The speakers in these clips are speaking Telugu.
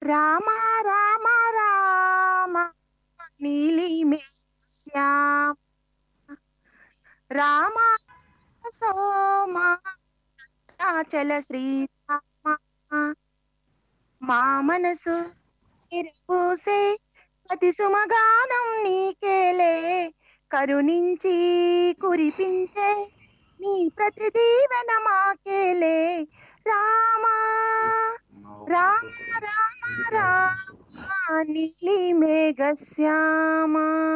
రామ రామ రామ నీలిమే శ్యామ రామ సోమ చల శ్రీరామ మా మనసు పూసే అతి సుమగానం నీకేలే కరుణించి కురిపించే నీ ప్రతి దీవెన మాకేలే రామా రామ రామ రామ నీలి మేఘశ్యామ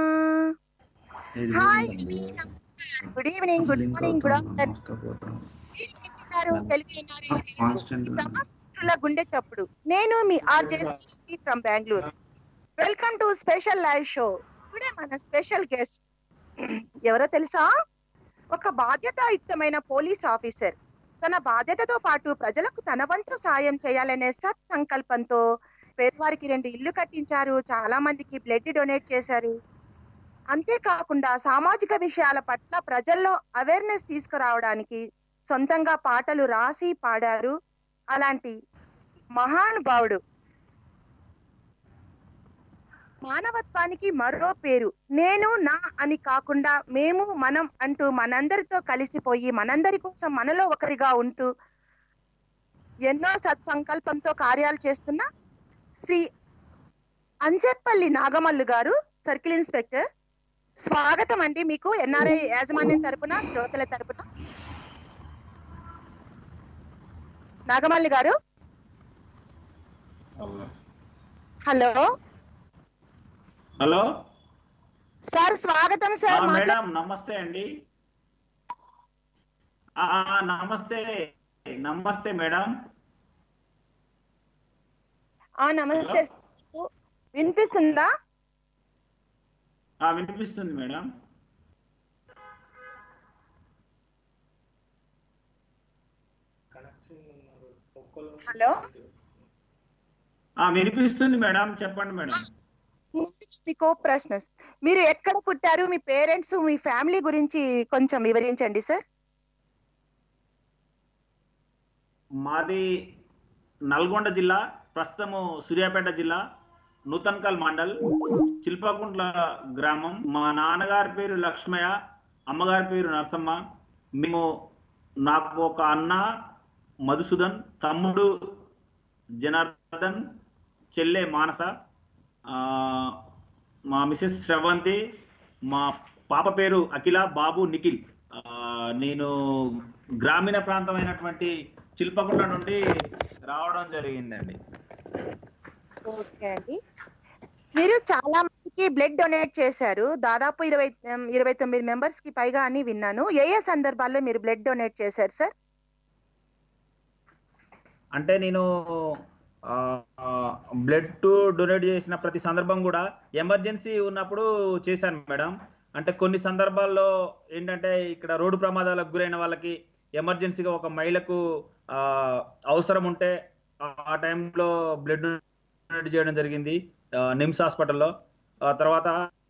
hi good evening good morning good afternoon Telugu విన్నారు గుండె చప్పుడు నేను మీ RJ from Bengaluru welcome to special live show ఇప్పుడే మన స్పెషల్ గెస్ట్ ఎవరో తెలుసా ఒక బాధ్యతాయుక్తమైన పోలీస్ ఆఫీసర్ తన బాధ్యతతో పాటు ప్రజలకు తన వంతు సాయం చేయాలనే సత్ సంకల్పంతో పేదవారికి రెండు ఇల్లు కట్టించారు చాలా మందికి బ్లడ్ డొనేట్ చేశారు అంతేకాకుండా సామాజిక విషయాల పట్ల ప్రజల్లో అవేర్నెస్ తీసుకురావడానికి సొంతంగా పాటలు రాసి పాడారు అలాంటి మహానుభావుడు మానవత్వానికి మరో పేరు నేను నా అని కాకుండా మేము మనం అంటూ మనందరితో కలిసిపోయి మనందరి కోసం మనలో ఒకరిగా ఉంటూ ఎన్నో సత్సంకల్పంతో కార్యాలు చేస్తున్న శ్రీ అంజర్పల్లి నాగమల్లు గారు సర్కిల్ ఇన్స్పెక్టర్ స్వాగతం అండి మీకు ఎన్ఆర్ఐ యాజమాన్యం తరపున శ్రోతల తరపున నాగమల్లి గారు హలో హలో సార్ స్వాగతం ఆ, సార్ మాట్లా- మేడం నమస్తే అండి ఆ, ఆ, నమస్తే నమస్తే మేడం ఆ నమస్తే వినిపిస్తుందా ఆ, వినిపిస్తుంది మేడం హలో ఆ, వినిపిస్తుంది మేడం చెప్పండి మేడం మీకు ప్రశ్న మీరు ఎక్కడ పుట్టారు మీ పేరెంట్స్ మీ ఫ్యామిలీ గురించి కొంచెం వివరించండి సార్ మాది నల్గొండ జిల్లా ప్రస్తుతము సూర్యాపేట జిల్లా నూతన్కల్ మండల్ చిల్పకుంట్ల గ్రామం మా నాన్నగారి పేరు లక్ష్మయ్య అమ్మగారి పేరు నరసమ్మ మేము నాకు ఒక అన్న మధుసూదన్ తమ్ముడు జనార్దన్ చెల్లె మానస ఆ, మా మిసెస్ శ్రవంతి మా పాప పేరు అఖిల బాబు నిఖిల్ ఆ, నేను గ్రామీణ ప్రాంతమైనటువంటి చిల్పకుంట నుండి రావడం జరిగిందండి ఓకే అండి మీరు చాలా మందికి బ్లడ్ డొనేట్ చేశారు దాదాపు ఇరవై ఉమ్, ఇరవై తొమ్మిది మెంబర్స్ కి పైగా అని విన్నాను ఏ ఏ సందర్భాల్లో మీరు బ్లడ్ డొనేట్ చేశారు సార్ అంటే నేను బ్లడ్ డొనేట్ చేసిన ప్రతి సందర్భం కూడా ఎమర్జెన్సీ ఉన్నప్పుడు చేశాను మేడం అంటే కొన్ని సందర్భాల్లో ఏంటంటే ఇక్కడ రోడ్డు ప్రమాదాలకు గురైన వాళ్ళకి ఎమర్జెన్సీగా ఒక మహిళకు ఆ, అవసరం ఉంటే ఆ- ఆ టైంలో బ్లడ్ డొనేట్ చేయడం జరిగింది ఆ, నిమ్స్ హాస్పిటల్లో ఆ తర్వాత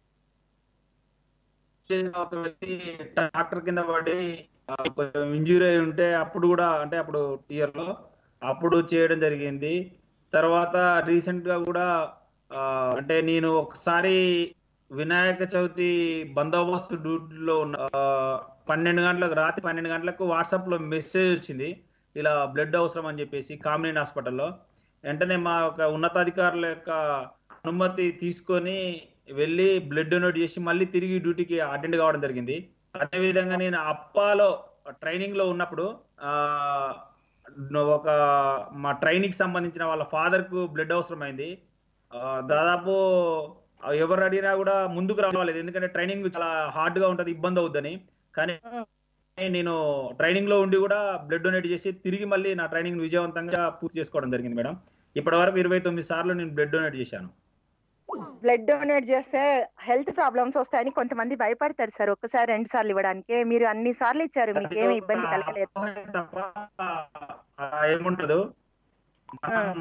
ఒక వ్యక్తి ట్రాక్టర్ కింద పడి ఆ, కొంచెం ఇంజూరీ అయి ఉంటే అప్పుడు కూడా అంటే అప్పుడు ఇయర్ లో అప్పుడు చేయడం జరిగింది తర్వాత రీసెంట్ గా కూడా ఆ, అంటే నేను ఒకసారి వినాయక చవితి బందోబస్తు డ్యూటీలో ఉన్న ఆ, పన్నెండు గంటలకు రాత్రి పన్నెండు గంటలకు వాట్సాప్ లో మెసేజ్ వచ్చింది ఇలా బ్లడ్ అవసరం అని చెప్పేసి కామినేని హాస్పిటల్లో వెంటనే మా యొక్క ఉన్నతాధికారుల యొక్క అనుమతి తీసుకొని వెళ్ళి బ్లడ్ డొనేట్ చేసి మళ్ళీ తిరిగి డ్యూటీకి అటెండ్ కావడం జరిగింది అదేవిధంగా నేను అప్పాలో ట్రైనింగ్ లో ఉన్నప్పుడు ఆ ఒక మా ట్రైనింగ్ సంబంధించిన వాళ్ళ ఫాదర్ కు బ్లడ్ అవసరం అయింది ఆ, దాదాపు ఎవరు అడిగినా కూడా ముందుకు రాలేదు ఎందుకంటే ట్రైనింగ్ చాలా హార్డ్ గా ఉంటది ఇబ్బంది అవుద్దని కానీ నేను ట్రైనింగ్ లో ఉండి కూడా బ్లడ్ డొనేట్ చేసి తిరిగి మళ్ళీ నా ట్రైనింగ్ విజయవంతంగా పూర్తి చేసుకోవడం జరిగింది మేడం ఇప్పటి వరకు ఇరవై తొమ్మిది సార్లు నేను బ్లడ్ డొనేట్ చేశాను బ్లడ్ డొనేట్ చేస్తే హెల్త్ ప్రాబ్లమ్స్ వస్తాయని కొంతమంది భయపడతారు సార్ ఒక్కసారి రెండు సార్లు ఇవ్వడానికి మీరు అన్ని సార్లు ఇచ్చారు మీకు ఏమి ఇబ్బంది కలగలేదు తప్ప అలా ఏముంటదు మనం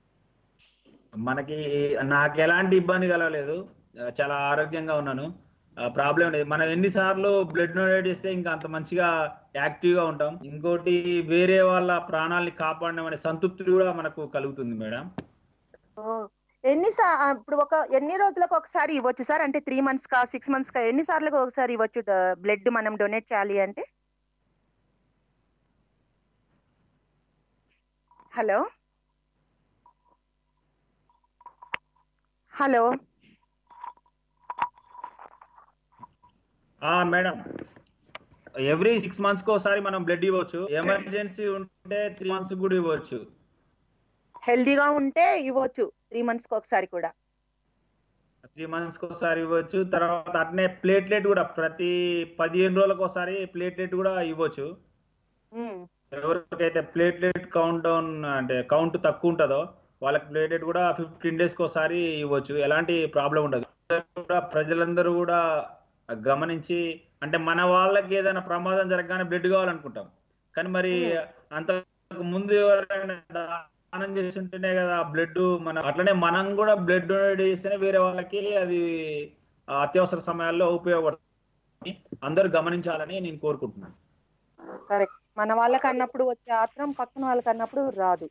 మనకి నాకు ఎలాంటి ఇబ్బంది కలగలేదు చాలా ఆరోగ్యంగా ఉన్నాను ప్రాబ్లం లేదు మనం ఎన్నిసార్లు బ్లడ్ డొనేట్ చేస్తే ఇంకా అంత మంచిగా యాక్టివ్ గా ఉంటాం ఇంకోటి వేరే వాళ్ళ ప్రాణాలని కాపాడడం అనే సంతృప్తి కూడా మనకు కలుగుతుంది మేడం ఓ, ఎన్ని సా- ఆ, ఇప్పుడు ఒక ఎన్ని రోజులకు ఒకసారి ఇవ్వచ్చు సార్ అంటే త్రీ మంత్స్ కా సిక్స్ మంత్స్ కా ఎన్ని సార్లకు ఒకసారి ఇవ్వచ్చు బ్లడ్ మనం డొనేట్ చేయాలి అంటే హలో హలో ఆ మేడం ఎవ్రీ సిక్స్ మంత్స్ కి ఒకసారి మనం బ్లడ్ ఇవ్వచ్చు ఎమర్జెన్సీ ఉంటే త్రీ మంత్స్ కూడా ఇవ్వచ్చు హెల్దీగా ఉంటే ఇవ్వచ్చు త్రీ మంత్స్ కి ఒకసారి కూడా త్రీ మంత్స్ కి ఒకసారి ఇవ్వచ్చు తర్వాత అట్నే ప్లేట్లెట్ కూడా ప్రతి పదిహేను రోజులకు ఒకసారి ప్లేట్లెట్ కూడా ఇవ్వచ్చు ఉమ్, ఎవరికైతే ప్లేట్లెట్ కౌంట్ డౌన్ అంటే కౌంట్ తక్కువ ఉంటుందో వాళ్ళకి ప్లేట్లెట్ కూడా ఫిఫ్టీన్ డేస్ కి ఒకసారి ఇవ్వచ్చు ఎలాంటి ప్రాబ్లం ఉండదు కూడా ప్రజలందరూ కూడా గమనించి అంటే మన వాళ్ళకి ఏదైనా ప్రమాదం జరగగానే బ్లడ్ కావాలనుకుంటాం కానీ మరి అంతకు ముందు ఎవరైనా దానం చేస్తుంటేనే కదా బ్లడ్ మన అట్లనే మనం కూడా బ్లడ్ డొనేట్ చేస్తేనే వేరే వాళ్ళకి అది ఆ అత్యవసర సమయాల్లో ఉపయోగపడుతుంది అందరూ గమనించాలని నేను కోరుకుంటున్నాను కరెక్ట్ మన వాళ్ళకి అన్నప్పుడు వచ్చే ఆత్రం పక్కన వాళ్ళకి అన్నప్పుడు రాదు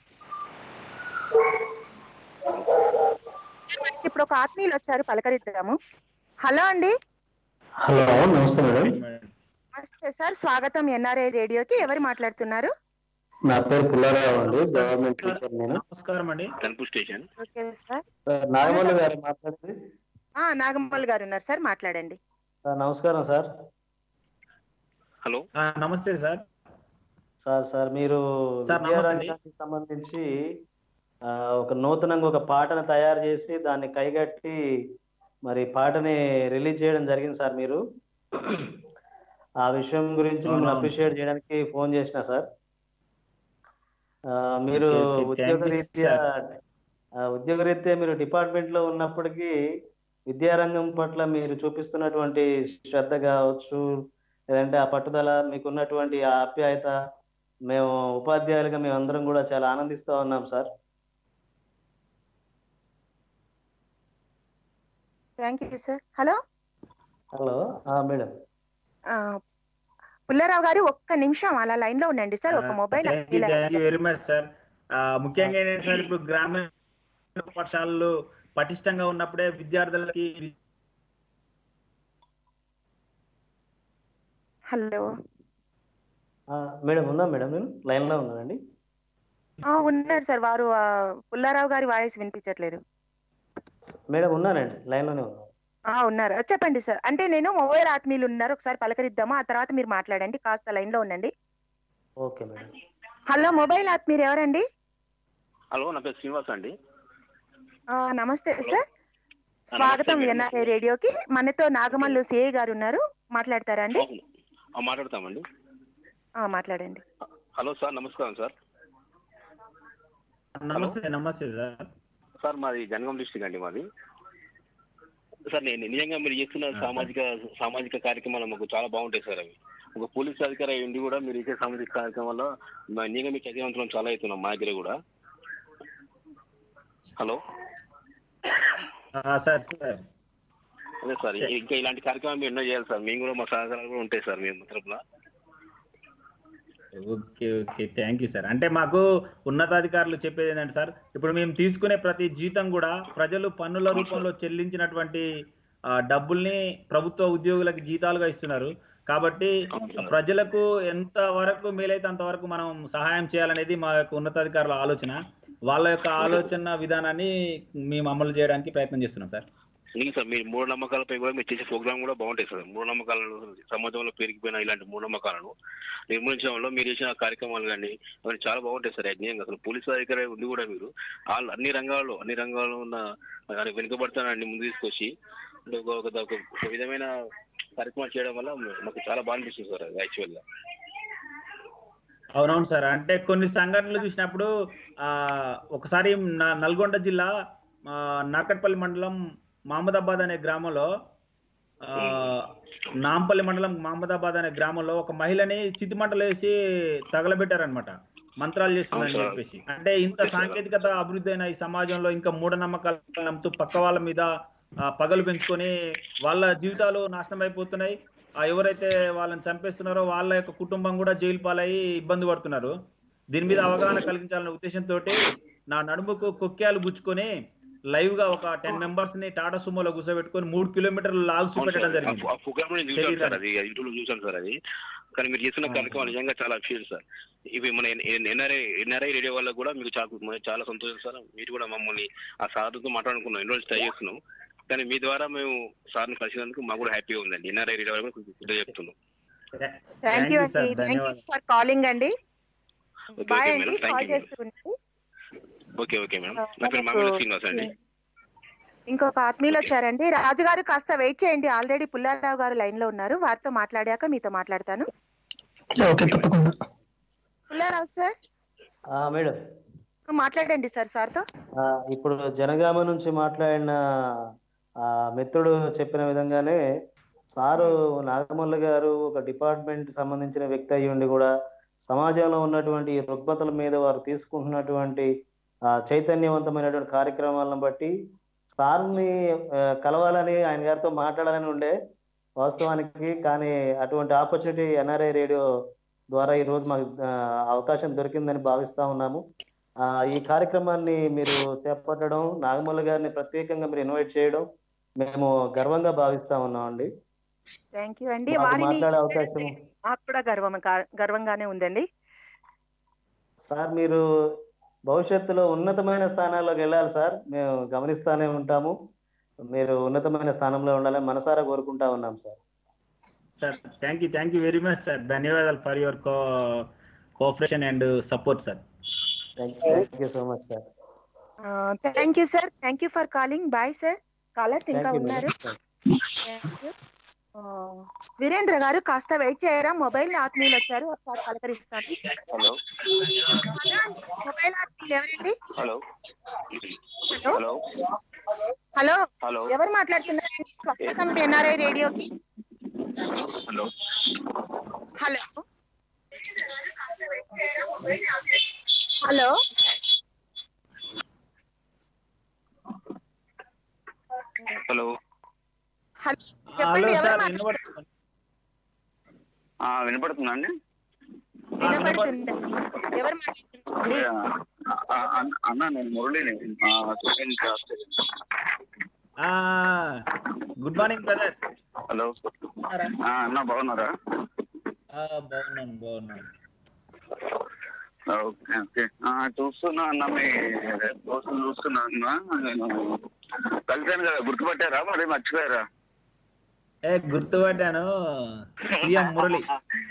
ఇప్పుడు ఒక ఆత్మీయులు వచ్చారు పలకరిద్దాము హలో అండి హలో నమస్తే మేడం నమస్తే సార్ స్వాగతం ఎన్ఆర్ఐ రేడియోకి ఎవరు మాట్లాడుతున్నారు నా పేరు పుల్లారావు అండి గవర్నమెంట్ టీచర్ నేను నమస్కారం అండి తలుపు station okay sir sir, Nagamalli garu మాట్లాడేది ఆ నాగమ్మల్ గారు ఉన్నారు సార్ మాట్లాడండి సార్ నమస్కారం సార్ హలో ఆ, నమస్తే సార్ సార్ సార్ మీరు సార్, నమస్తే అండి. విద్యారంగానికి సంబంధించి ఆ, ఒక నూతనంగా ఒక పాటను తయారు చేసి దాన్ని కైగట్టి మరి పాటని రిలీజ్ చేయడం జరిగింది సార్ మీరు ఆ విషయం గురించి మిమ్మల్ని అవునవును. అప్రిషియేట్ చేయడానికి ఫోన్ చేసిన సార్ ఆ, మీరు Okay, okay. Thank ఉద్యోగ you, రీత్యా ఆ, ఉద్యోగ రీత్యా మీరు డిపార్ట్మెంట్ లో ఉన్నప్పటికీ విద్యారంగం పట్ల మీరు చూపిస్తున్నటువంటి శ్రద్ధ కావచ్చు లేదంటే ఆ పట్టుదల మీకున్నటువంటి ఆ ఆప్యాయత మేము ఉపాధ్యాయులుగా మేము అందరం కూడా చాలా ఆనందిస్తూ ఉన్నాం sir thank you sir hello hello ఆ, మేడం ఆ, పుల్లారావు గారు ఒక్క నిమిషం అలా లైన్ లో ఉండండి సార్ ఒక mobile thank you very much sir ముఖ్యంగా ఏంటంటే సార్ ఇప్పుడు గ్రామీణ పాఠశాలలు పటిష్టంగా ఉన్నప్పుడే విద్యార్థులకి హలో ఆ, మేడం ఉన్నా మేడం నేను లైన్ లో ఉన్నానండి ఆ, ఉన్నారు సార్ వారు ఆ, పుల్లారావు గారి వాయిస్ వినిపించట్లేదు మేడం ఉన్నానండి లైన్ లోనే ఉన్నాను ఆ ఉన్నారు ఆ, చెప్పండి సార్ అంటే నేను మొబైల్ ఆత్మీయులు ఉన్నారు ఒకసారి పలకరిద్దాము ఆ తర్వాత మీరు మాట్లాడండి కాస్త లైన్ లో ఉండండి ఓకే మేడం హలో మొబైల్ ఆత్మీయులు ఎవరండి హలో నా పేరు శ్రీనివాస్ అండి ఆ, నమస్తే సార్ స్వాగతం మేడం. ఎన్ఆర్ఐ రేడియోకి మనతో నాగమల్లు సిఐ గారు ఉన్నారు మాట్లాడతారా అండి అవును. ఆ, మాట్లాడతామండి ఆ, మాట్లాడండి హలో సార్ నమస్కారం సార్ నమస్తే నమస్తే సార్ సార్ మాది జనగం డిస్టిక్ అండి మాది సార్ నేను నిజంగా మీరు చేస్తున్న ఆ, సామాజిక సామాజిక కార్యక్రమాలు మాకు చాలా బాగుంటాయి సార్ అవి ఒక పోలీస్ అధికారి అయి ఉండి కూడా మీరు ఇచ్చే సామాజిక కార్యక్రమం వల్ల మా- నిజంగా మీ చదివంతరం చాలా అవుతున్నాం మా దగ్గర కూడా హలో ఆ, సార్ సార్ అదే సార్ ఇంకా ఇలాంటి కార్యక్రమాలు మీరు ఎన్నో చేయాలి సార్ మేము కూడా మా సహకారాలు కూడా ఉంటాయి సార్ మేము తరపున okay okay thank you sir అంటే మాకు ఉన్నతాధికారులు చెప్పేది ఏంటంటే సార్ ఇప్పుడు మేము తీసుకునే ప్రతి జీతం కూడా ప్రజలు పన్నుల రూపంలో చెల్లించినటువంటి ఆ, డబ్బుల్ని ప్రభుత్వ ఉద్యోగులకు జీతాలుగా ఇస్తున్నారు కాబట్టి అవును సార్. ప్రజలకు ఎంత వరకు మేలైతే అంతవరకు మనం సహాయం చేయాలనేది మా యొక్క ఉన్నతాధికారుల ఆలోచన వాళ్ళ యొక్క ఆలోచన విధానాన్ని మేము అమలు చేయడానికి ప్రయత్నం చేస్తున్నాం సార్ లేదు సార్ మీరు మూఢనమ్మకాలపై కూడా మీరు చేసే ప్రోగ్రామ్ కూడా బాగుంటాయి సార్ మూఢనమ్మకాలను సమాజంలో పెరిగిపోయిన ఇలాంటి మూఢనమ్మకాలను నిర్మూలించడంలో మీరు చేసిన కార్యక్రమాలు కానీ అవన్నీ చాలా బాగుంటాయి సార్ యజ్ఞంగా అసలు పోలీసు అధికారి ఉండి కూడా మీరు వాళ్ళు అన్ని రంగాల్లో అన్ని రంగాల్లో ఉన్న ఆయన వెనుకబడతానని ముందు తీసుకొచ్చి అంటే ఒక ఒక- ఒక ఒక విధమైన కార్యక్రమాలు చేయడం వల్ల మాకు చాలా బాగా అనిపిస్తుంది సార్ యాక్చువల్ గా అవునవును సార్ అంటే కొన్ని సంఘటనలు చూసినప్పుడు ఆ ఒకసారి న- నల్గొండ జిల్లా ఆ, నాకట్పల్లి మండలం మహమ్మదాబాద్ అనే గ్రామంలో ఆ, నాంపల్లి మండలం మహమ్మదాబాద్ అనే గ్రామంలో ఒక మహిళని చితిమంటలు వేసి తగలబెట్టారనమాట మంత్రాలు చేస్తుందని అవును సార్. చెప్పేసి అంటే ఇంత సాంకేతికత అభివృద్ధి అయిన ఈ సమాజంలో ఇంకా మూఢనమ్మకాలు నమ్ముతూ పక్క వాళ్ళ మీద ఆ, పగలు పెంచుకొని వాళ్ళ జీవితాలు నాశనం అయిపోతున్నాయి ఆ, ఎవరైతే వాళ్ళని చంపేస్తున్నారో వాళ్ళ యొక్క కుటుంబం కూడా జైలు పాలయ్యి ఇబ్బంది పడుతున్నారు దీని మీద అవగాహన కలిగించాలనే ఉద్దేశంతో నా నడుముకు కొక్కేలు గుచ్చుకొని లైవ్ గా ఒక టెన్ మెంబర్స్ ని టాటా సుమోలో కూర్చోబెట్టుకొని మూడు కిలోమీటర్లు లాగు చూపెట్టడం జరిగింది ఆ ప్రోగ్రామ్ నేను చూసాను సార్ అది యూట్యూబ్ లో చూసాను సార్ అది కానీ మీరు చేస్తున్న కార్యక్రమం నిజంగా చాలా అప్రిషియేట్ సార్ ఇవి మన ఎన్ఆర్ఐ ఎన్ఆర్ఐ రేడియో వల్ల కూడా మీకు చాలా మనకి చాలా సంతోషం సార్ మీరు కూడా మమ్మల్ని ఆ సార్తో మాట్లాడుకున్నాం ఎన్ని రోజులు ట్రై చేస్తున్నాం కానీ మీ ద్వారా మేము సార్ని కలిసినందుకు మాకు కూడా హ్యాపీగా ఉందండి ఎన్ఆర్ఐ రేడియో వల్ల కొంచెం గుర్తు చెప్తున్నాం థ్యాంక్ యూ అండి థ్యాంక్ యూ ఫర్ కాలింగ్ అండి Okay, బాయ్ okay, అండి madam. Thank కాల్ you, చేస్తూ ఉండండి ఓకే ఓకే మేడం నా పేరు మామిడి శ్రీనివాస్ అండి ఇంకొక ఆత్మీయులు వచ్చారండి రాజుగారు కాస్త వెయిట్ చేయండి ఆల్రెడీ పుల్లారావు గారు లైన్ లో ఉన్నారు వారితో మాట్లాడాక మీతో మాట్లాడతాను ఓకే తప్పకుండా పుల్లారావు సార్ ఆ, మేడం మాట్లాడండి సార్ సార్తో ఆ, ఇప్పుడు జనగామ నుంచి మాట్లాడిన ఆ మిత్రుడు చెప్పిన విధంగానే సారు నాగమల్ల గారు ఒక డిపార్ట్మెంట్ సంబంధించిన వ్యక్తి అయ్యి ఉండి కూడా సమాజంలో ఉన్నటువంటి ఈ రుగ్మతల మీద వారు తీసుకుంటున్నటువంటి ఆ, చైతన్యవంతమైనటువంటి కార్యక్రమాలను బట్టి సార్ని ఆ, కలవాలని ఆయన గారితో మాట్లాడాలని ఉండే వాస్తవానికి కానీ అటువంటి ఆపర్చునిటీ ఎన్ఆర్ఐ రేడియో ద్వారా ఈ రోజు మాకు ఆ, అవకాశం దొరికిందని భావిస్తా ఉన్నాము ఆ, ఈ కార్యక్రమాన్ని మీరు చేపట్టడం నాగమల్ల గారిని ప్రత్యేకంగా మీరు ఇన్వైట్ చేయడం మేము గర్వంగా భావిస్తా ఉన్నామండి థ్యాంక్ యూ అండి మాకు వారిని మాట్లాడే అవకాశం మాకు కూడా గర్వం గర్వంగానే ఉందండి సార్ మీరు భవిష్యత్తులో ఉన్నతమైన స్థానాల్లోకి వెళ్ళాలి సార్ మేము గమనిస్తానే ఉంటాము మీరు ఉన్నతమైన స్థానంలో ఉండాలని మనసారా కోరుకుంటా ఉన్నాం sir sir thank you thank you very much sir ధన్యవాదాలు for your co cooperation and support sir thank you so much sir thank you sir thank you for calling bye sir callers ఇంకా థ్యాంక్ యూ ఉన్నారు Thank you. ఆ, వీరేంద్ర గారు కాస్త వెయిట్ చేయరా మొబైల్ ఆత్మీయులు వచ్చారు ఒకసారి పలకరిస్తాను హలో మొబైల్ ఆత్మీయులు ఎవరండి hello hello hello hello hello ఎవరు మాట్లాడుతున్నారండి స్వాగతం ఎన్ఆర్ఐ రేడియోకి hello hello hello hello hello hello చెప్పండి ఎవరు సార్ మాట్లాడుతున్నారు? వినబడుతుంది వినపడుతుందా అండి వినపడుతుందండి ఎవరు మాట్లాడుతున్నారు అన్న నేను మురళిని second class good morning brother hello అన్న బాగున్నారా బాగున్నాను బాగున్నాను ఓకే ఓకే చూస్తున్నా అన్న మీ దోస్తులు చూస్తున్నా అన్న నేను కలిసాను కదా గుర్తుపట్టారా మరి మర్చిపోయారా ఏ గుర్తుపట్టాను CM Murali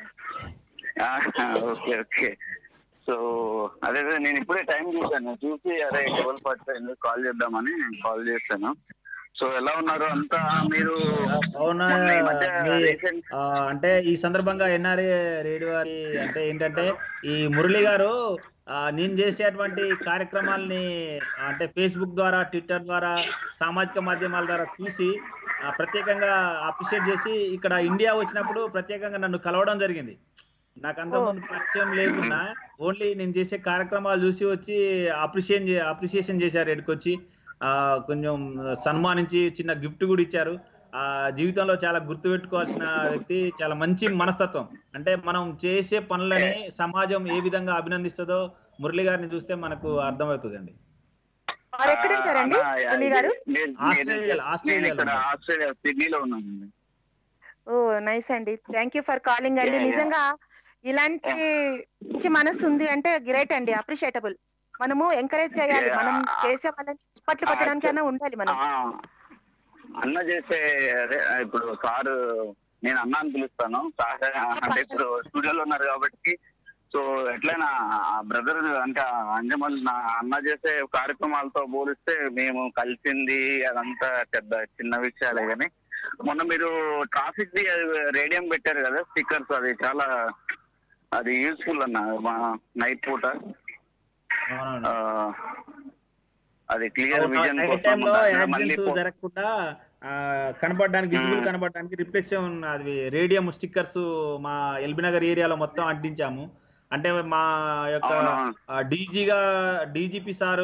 okay okay so అదే అదే నేను ఇప్పుడే టైం చూసాను చూసి అరే డబుల్ పట్టాను కాల్ చేద్దామని కాల్ చేశాను సో ఎలా ఉన్నారు అంతా మీరు అవునా మొన్న ఈ మధ్య మీ- recent- ఆ, అంటే ఈ సందర్భంగా ఎన్ఆర్ఏ రేడియో వారి అంటే ఏంటంటే ఈ మురళి గారు ఆ, నేను చేసేటువంటి కార్యక్రమాల్ని అంటే ఫేస్బుక్ ద్వారా ట్విట్టర్ ద్వారా సామాజిక మాధ్యమాల ద్వారా చూసి ఆ, ప్రత్యేకంగా అప్రిషియేట్ చేసి ఇక్కడ ఇండియా వచ్చినప్పుడు ప్రత్యేకంగా నన్ను కలవడం జరిగింది నాకు అంతకుముందు పరిచయం లేకున్నా ఓన్లీ నేను చేసే కార్యక్రమాలు చూసి వచ్చి అప్రిషియేట్ అప్రిషియేషన్ చేశారు ఇక్కడికి వచ్చి ఆ కొంచెం సన్మానించి చిన్న గిఫ్ట్ కూడా ఇచ్చారు ఆ జీవితంలో చాలా గుర్తు పెట్టుకోవాల్సిన వ్యక్తి చాలా మంచి మనస్తత్వం అంటే మనం చేసే పనులని సమాజం ఏ విధంగా అభినందిస్తుందో మురళి గారిని చూస్తే మనకు అర్థమవుతుందండి వారు ఎక్కడ ఉంటారండి అన్న, మురళి గారు నేను- ఆస్ట్రేలియా- నేను- ఆస్ట్రేలియాలో నేను ఇక్కడ ఉన్నారు. ఆస్ట్రేలియా సిడ్నీలో ఉన్నానండి ఓ నైస్ అండి థ్యాంక్ యూ ఫర్ కాలింగ్ అండి Yeah, yeah. నిజంగా ఇలాంటి మంచి మనసు ఉంది అంటే గ్రేట్ అండి అప్రిషియేటబుల్ మనము ఎంకరేజ్ చేయాలి Yeah. మనం చేసే వాళ్ళని పట్లు పట్టడానికైనా ఉండాలి మనం ఆ, అన్న చేసే అదే ఇప్పుడు సార్ నేను అన్న అని పిలుస్తాను సార్ అంటే ఇప్పుడు స్టూడియోలో ఉన్నారు కాబట్టి సో ఎట్లయినా బ్రదర్ అంటే అంజమల్ నా అన్న చేసే కార్యక్రమాలతో పోలిస్తే మేము కలిసింది అదంతా పెద్ద చిన్న విషయాలే కానీ మొన్న మీరు ట్రాఫిక్ ది రేడియం పెట్టారు కదా స్టిక్కర్స్ అది చాలా అది యూస్ఫుల్ అన్న మా నైట్ పూట అవునండి. ఆ, అది క్లియర్ విజన్ నైట్ కోసం టైంలో దాంట్లో మళ్ళీ యాక్సిడెంట్స్ పో- జరగకుండా ఆ, కనబడడానికి విజిబుల్ మ్మ్. కనబడడానికి రిఫ్లెక్షన్ అది రేడియం స్టిక్కర్స్ మా ఎల్బీ నగర్ ఏరియాలో మొత్తం అంటించాము అంటే మా యొక్క అవునా? డీజీగా డీజీపీ సారు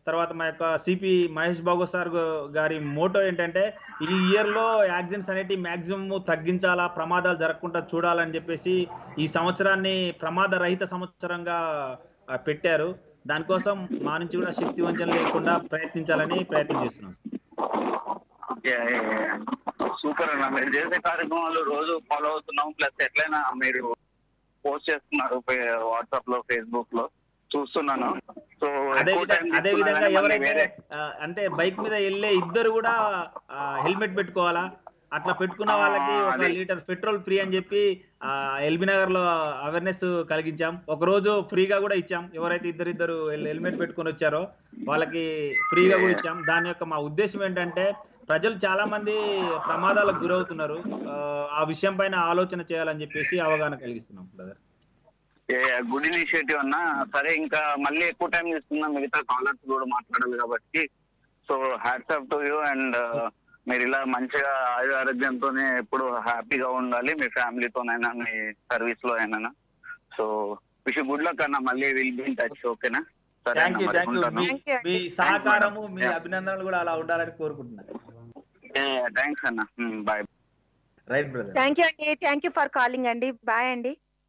తర్వాత మా యొక్క సిపి మహేష్ బాబు సార్ గు- గారి మోటో ఏంటంటే ఈ ఇయర్ లో యాక్సిడెంట్స్ అనేటి మాక్సిమం తగ్గించాలా ప్రమాదాలు జరగకుండా చూడాలని చెప్పేసి ఈ సంవత్సరాన్ని ప్రమాద రహిత సంవత్సరంగా ఆ, పెట్టారు దానికోసం మా నుంచి కూడా శక్తి వంచన లేకుండా ప్రయత్నించాలని ప్రయత్నం చేస్తున్నాం సూపర్ అన్న మీరు చేసే కార్యక్రమాలు రోజు ఫాలో అవుతున్నాం ప్లస్ ఎట్లయినా మీరు పోస్ట్ చేస్తున్నారు వాట్సాప్ లో ఫేస్బుక్ లో చూస్తున్నాను సో అదే ఎక్కువ విధంగా time అదే తీసుకున్నా విధంగా కానీ మళ్ళీ ఎవరైతే వేరే ఆ, అంటే బైక్ మీద వెళ్ళే ఇద్దరు కూడా హెల్మెట్ పెట్టుకోవాలా అట్లా పెట్టుకున్న ఆ, వాళ్ళకి ఒక అదే. లీటర్ పెట్రోల్ ఫ్రీ అని చెప్పి ఆ, ఎల్బీ నగర్ లో అవేర్నెస్ కలిగించాం ఒక రోజు ఫ్రీగా కూడా ఇచ్చాం ఎవరైతే ఇద్దరిద్దరు హెల్మెట్ పెట్టుకొని వచ్చారో వాళ్ళకి ఫ్రీగా కూడా ఇచ్చాం దాని యొక్క మా ఉద్దేశం ఏంటంటే ప్రజలు చాలా మంది ప్రమాదాలకు గురవుతున్నారు ఆ, ఆ విషయం పైన ఆలోచన చేయాలని చెప్పేసి అవగాహన కలిగిస్తున్నాం బ్రదర్ గుడ్ ఇనిషియేటివ్ అన్న సరే ఇంకా మళ్ళీ ఎక్కువ టైం తీసుకున్నా మిగతా కాలర్స్ కూడా మాట్లాడాలి కాబట్టి so hats off to you and మీరు ఇలా మంచిగా ఆయుర ఆరోగ్యంతోనే ఎప్పుడు హ్యాపీగా ఉండాలి మీ ఫ్యామిలీతోనైనా మీ సర్వీస్ లో అయినా సో విష్ గుడ్ లక్ అన్న మళ్ళీ విల్ బి ఇన్ టచ్ ఓకేనా సరే థ్యాంక్ అన్న యూ మరి థ్యాంక్ యూ ఉంటాను మీ Thank you మీ అండి. సహకారము మీ Yeah. అభినందనలు కూడా అలా ఉండాలని కోరుకుంటున్నాను థ్యాంక్స్ అన్న bye right brother thank you అండి థ్యాంక్ యూ ఫర్ కాలింగ్ అండి బాయ్ అండి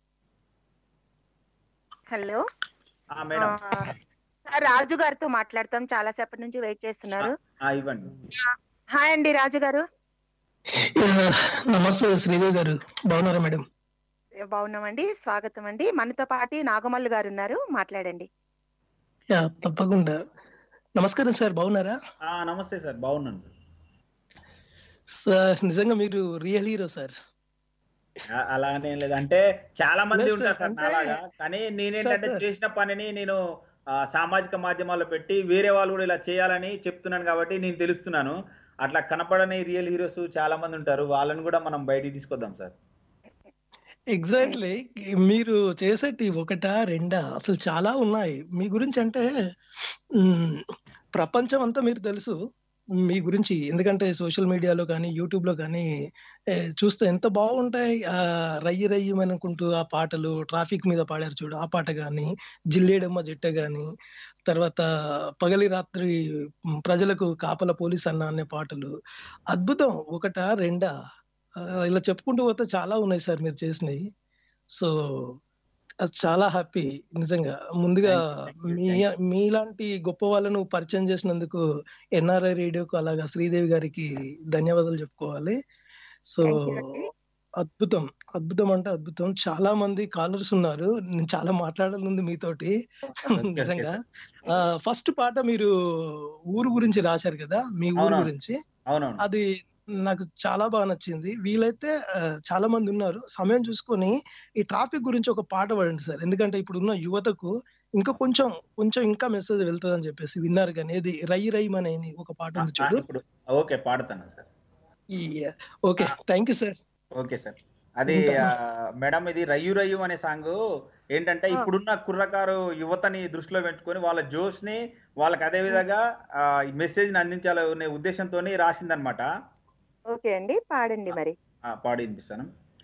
హలో మేడం సార్ రాజు గారితో మాట్లాడతాం చాలా సేపటి నుంచి వెయిట్ చేస్తున్నారు ఆ, ఇవ్వండి హాయ్ అండి రాజు గారు ఆ, నమస్తే శ్రీదేవి గారు బాగున్నారా మేడం బాగున్నామండి స్వాగతం అండి మనతో పాటు నాగమల్లు గారు ఉన్నారు మాట్లాడండి యా తప్పకుండా నమస్కారం సార్ బాగున్నారా ఆ, నమస్తే సార్ బాగున్నాను సార్ నిజంగా మీరు రియల్ హీరో సార్ ఆ, అలానే లేదు అంటే చాలా మంది లేదు ఉంటారు సార్, సార్ అంటే- నాలాగా కానీ నేనేంటంటే సార్, సార్. చేసిన పనిని నేను ఆ, సామాజిక మాధ్యమాల్లో పెట్టి వేరే వాళ్ళు కూడా ఇలా చేయాలని చెప్తున్నాను కాబట్టి నేను తెలుస్తున్నాను అట్లా కనపడని రియల్ హీరోస్ చాలా మంది ఉంటారు వాళ్ళని కూడా మనం బయటికి తీసుకొద్దాం సార్ ఎగ్జాక్ట్లీ మీరు చేసేటి ఒకటా రెండా అసలు చాలా ఉన్నాయి మీ గురించి అంటే మ్, ప్రపంచం అంతా మీరు తెలుసు మీ గురించి ఎందుకంటే సోషల్ మీడియాలో కానీ యూట్యూబ్ లో కానీ ఏ, చూస్తే ఎంత బాగుంటాయి ఆ రయ్యి రయ్యి అనుకుంటూ ఆ పాటలు ట్రాఫిక్ మీద పాడారు చూడు ఆ పాట కానీ జిల్లేడమ్మ జిట్ట కానీ తర్వాత పగలి రాత్రి మ్, ప్రజలకు కాపల పోలీస్ అన్న అనే పాటలు అద్భుతం ఒకటా రెండా ఆ, ఇలా చెప్పుకుంటూ పోతే చాలా ఉన్నాయి సార్ మీరు చేసినవి సో అది చాలా హ్యాపీ నిజంగా ముందుగా Thank you, మీ thank మీలాంటి గొప్ప వాళ్ళను పరిచయం చేసినందుకు ఎన్ఆర్ఐ రేడియోకు అలాగా శ్రీదేవి గారికి ధన్యవాదాలు చెప్పుకోవాలి సో Thank you అండి. అద్భుతం అద్భుతం అంటే అద్భుతం చాలా మంది కాలర్స్ ఉన్నారు నేను చాలా మాట్లాడాలని మీతోటి నిజంగా ఫస్ట్ పాట మీరు ఊరు గురించి రాశారు కదా మీ ఊరు అవునవును. గురించి అవునవును అది నాకు చాలా బాగా నచ్చింది వీలైతే ఆ, చాలా మంది ఉన్నారు సమయం చూసుకొని ఈ ట్రాఫిక్ గురించి ఒక పాట పాడండి సార్ ఎందుకంటే ఇప్పుడు ఉన్న యువతకు ఇంకా కొంచెం కొంచెం ఇంకా మెసేజ్ వెళ్తుందని చెప్పేసి విన్నారు కానీ ఇది రై రైమ్ అనేది ఒక పాట ఉంది ఆ, చూడు ఇప్పుడు ఓకే పాడుతాను సార్ ఈ okay thank you sir okay sir అది ఉంటాను. ఆ, మేడం ఇది రయ్యు రయ్యు అనే సాంగ్ ఏంటంటే ఆ. ఇప్పుడున్న కుర్రకారు యువతని దృష్టిలో పెట్టుకొని వాళ్ళ జోష్ ని వాళ్ళకి అదే విధంగా మెసేజ్ ని అందించాలనే ఉద్దేశంతో రాసిందనమాట ఓకే అండి పాడండి మరి పాడి వినిపిస్తాను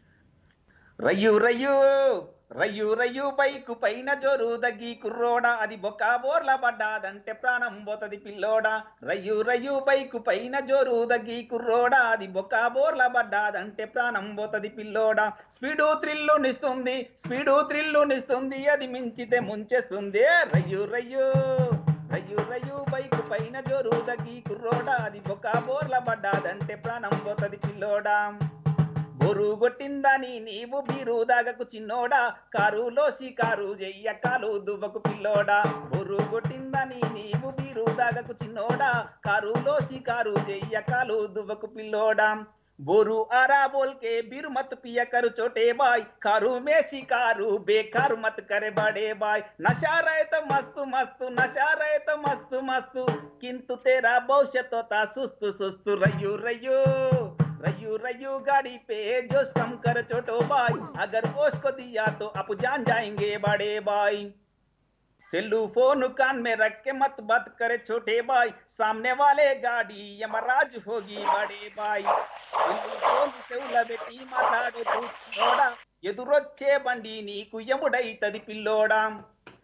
రయ్యు రయ్యు రయ్యు రయ్యు బైకు పైన జోరు దగ్గి కుర్రోడా అది బొక్క బోర్ల పడ్డాదంటే ప్రాణం పోతది పిల్లోడా రయ్యు రయ్యు బైకు పైన జోరు దగ్గి కుర్రోడా అది బొక్క బోర్ల పడ్డాదంటే ప్రాణం పోతది పిల్లోడా స్పీడు త్రిల్లు నిస్తుంది స్పీడు త్రిల్లు నిస్తుంది అది మించితే ముంచేస్తుంది రయ్యు రయ్యు రయ్యు రయ్యు బైకు పైన జోరు దగ్గి కుర్రోడా అది బొక్క బోర్ల పడ్డాదంటే ప్రాణం పోతది పిల్లోడా బొరు కొట్టిందని నీవు బీరు దాగకు చిన్నోడా కారులో కారు చెయ్య కాలు దువ్వకు పిల్లోడా బొరు కొట్టిందని నీవు బీరు దాగకు చిన్నోడా కారులో కారు చెయ్య కాలు దువ్వకు పిల్లోడా बोरू आरा बोल के बीर मत पिया कर छोटे बाय कारू में शिकारू बेकार मत करे बड़े बाय नशा रहे तो मस्त मस्त नशा रहे तो मस्त मस्त किंतु तेरा भविष्य तो था सुस्त सुस्त रयू रयू रयू रयू गाड़ी पे जोश कम कर छोटो बाय अगर ओश को दिया तो आप जान जाएंगे बड़े बाय सेल्लू फोन कान में रख के मत बात करे छोटे भाई सामने वाले गाड़ी यमराज होगी बड़े भाई సెల్లు ఫోన్ సెవుల పెట్టి మాట్లాడు తూ చిన్నోడా ఎదురొచ్చే బండి నీకు ఎముడైతది పిల్లోడా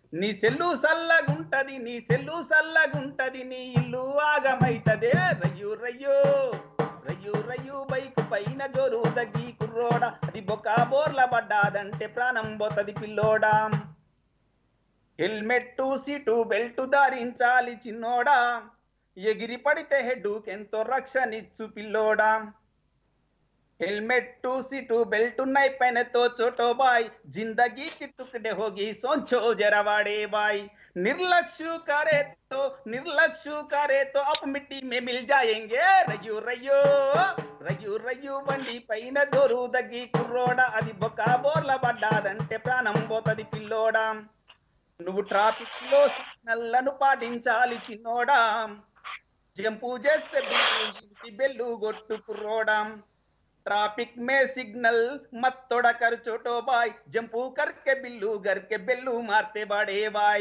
నీ సెల్లు సల్లగుంటది నీ సెల్లు సల్లగుంటది నీ ఇల్లు ఆగమైతదే రయ్యు రయ్యో రయ్యు రయ్యు బైకు పైన జోరు దగ్గి కుర్రోడ అది బొక్క బోర్ల పడ్డాదంటే ప్రాణం పోతది పిల్లోడా హెల్మెట్ సీటు బెల్ట్ ధరించాలి చిన్నోడా ఎగిరి పడితే హెడ్డుకెంతో రక్షణిచ్చు పిల్లోడా हेलमेट सीटू बेल्ट नहीं पहने तो छोटो भाई जिंदगी की टुकड़े होगी सोचो जरा वाड़े भाई निर्लक्ष्य करे तो निर्लक्ष्य करे तो अब मिट्टी में मिल जाएंगे रयू रयू రయ్యు రయ్యు బండి పైన దొరు దగ్గి కుర్రోడా అది బొక్క బోర్ల పడ్డాదంటే ప్రాణం పోతది పిల్లోడా నువ్వు ట్రాఫిక్ లో సిగ్నల్లను పాటించాలి చిన్నోడా జంపు చేస్తే బిల్లు బెల్లు గొట్టు కుర్రోడా ट्रैफिक में सिग्नल मत तोड़ा कर छोटो भाई जंपू करके बिल्लू घर के बिल्लू मारते बड़े भाई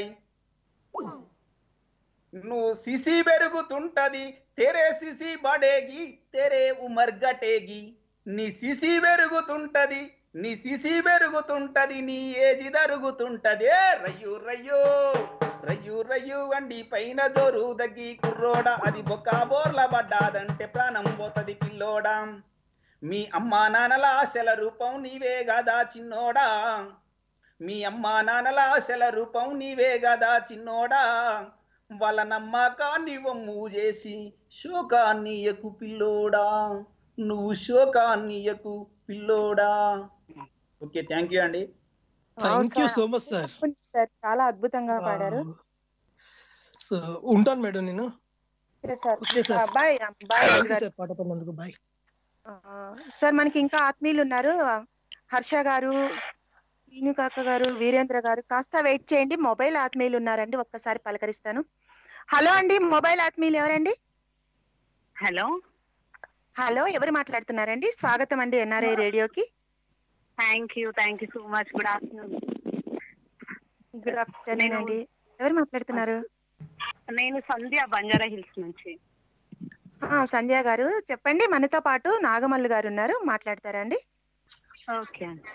నువ్వు సిసి పెరుగుతుంటది తెరే సిసి బడేగి తెరే ఉమర్ గటేగి నీ సిసి పెరుగుతుంటది నీ సిసి పెరుగుతుంటది నీ ఏజి దరుగుతుంటది రయ్యు రయ్యో రయ్యు రయ్యు వండి పైన దొరు దగ్గి కుర్రోడా అది బొక్క బోర్ల పడ్డాదంటే ప్రాణం పోతది పిల్లోడా మీ అమ్మా నాన్నల ఆశల రూపం నీవే గదా చిన్నోడా మీ అమ్మా నాన్నల ఆశల రూపం నీవే గదా చిన్నోడా వాళ్ళ నమ్మకాన్ని వమ్ము చేసి శోకాన్నియకు పిల్లోడా నువ్వు శోకాన్నియకు పిల్లోడా ఓకే థ్యాంక్ యూ అండి thank you so much sir sir చాలా అద్భుతంగా పాడారు సో ఉంటాను మేడం నేను sir okay sir bye bye thank you sir పాట పాడినందుకు బాయ్ సార్ మనకి ఇంకా ఆత్మీయులు ఉన్నారు హర్ష గారు సీను కాక గారు వీరేంద్ర గారు కాస్త వెయిట్ చేయండి మొబైల్ ఆత్మీయులు ఉన్నారండి ఒక్కసారి పలకరిస్తాను హలో అండి మొబైల్ ఆత్మీయులు ఎవరండి హలో హలో ఎవరు మాట్లాడుతున్నారండి స్వాగతం అండి ఎన్ఆర్ఐ రేడియోకి thank you thank you so much good afternoon good afternoon అండి ఎవరు మాట్లాడుతున్నారు నేను సంధ్య బంజారా హిల్స్ నుంచి ఆ, సంధ్య గారు చెప్పండి మనతో పాటు నాగమల్లు గారు ఉన్నారు మాట్లాడతారా అండి ఓకే అండి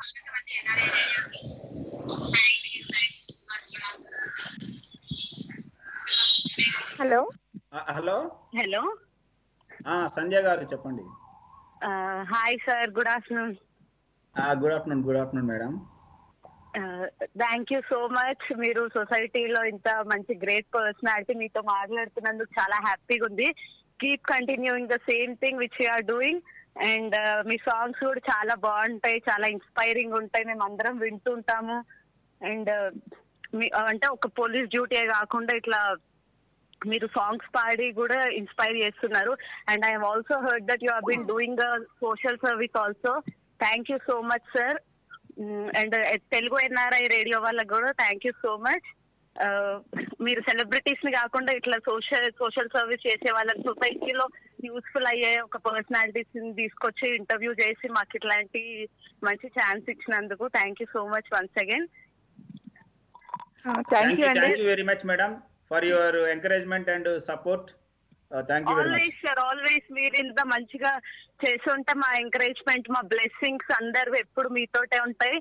హలో హలో హలో సంజయ్ గారు చెప్పండి hi sir good afternoon good afternoon good afternoon madam thank you so much మీరు సొసైటీలో ఇంత మంచి గ్రేట్ పర్సనాలిటీ మీతో మాట్లాడుతున్నందుకు చాలా హ్యాపీగా ఉంది keep continuing the same thing which are doing and మీ సాంగ్స్ కూడా చాలా బాగుంటాయి చాలా ఇన్స్పైరింగ్ ఉంటాయి మేము అందరం వింటుంటాము అండ్ మీ అంటే ఒక పోలీస్ డ్యూటీ కాకుండా ఇట్లా మీరు సాంగ్స్ పాడి కూడా ఇన్స్పైర్ చేస్తున్నారు and I also heard that you have been doing social service also thank you so much sir and Telugu NRI radio వాళ్ళకి కూడా థ్యాంక్ యూ సో మచ్ మీరు సెలబ్రిటీస్ ని కాకుండా ఇట్లా సోషల్ సోషల్ సర్వీస్ చేసే వాళ్ళని సొసైటీలో యూస్ఫుల్ అయ్యే ఒక పర్సనాలిటీస్ ని తీసుకొచ్చి ఇంటర్వ్యూ చేసి మాకు ఇట్లాంటి మంచి ఛాన్స్ ఇచ్చినందుకు thank you so much once again thank you అండి thank you very much madam for your encouragement and support thank you very much always sir always మీరు ఇంత మంచిగా చేస్తుంటే మా ఎంకరేజ్మెంట్ మా బ్లెస్సింగ్స్ అందరు ఎప్పుడు మీతోటే ఉంటాయి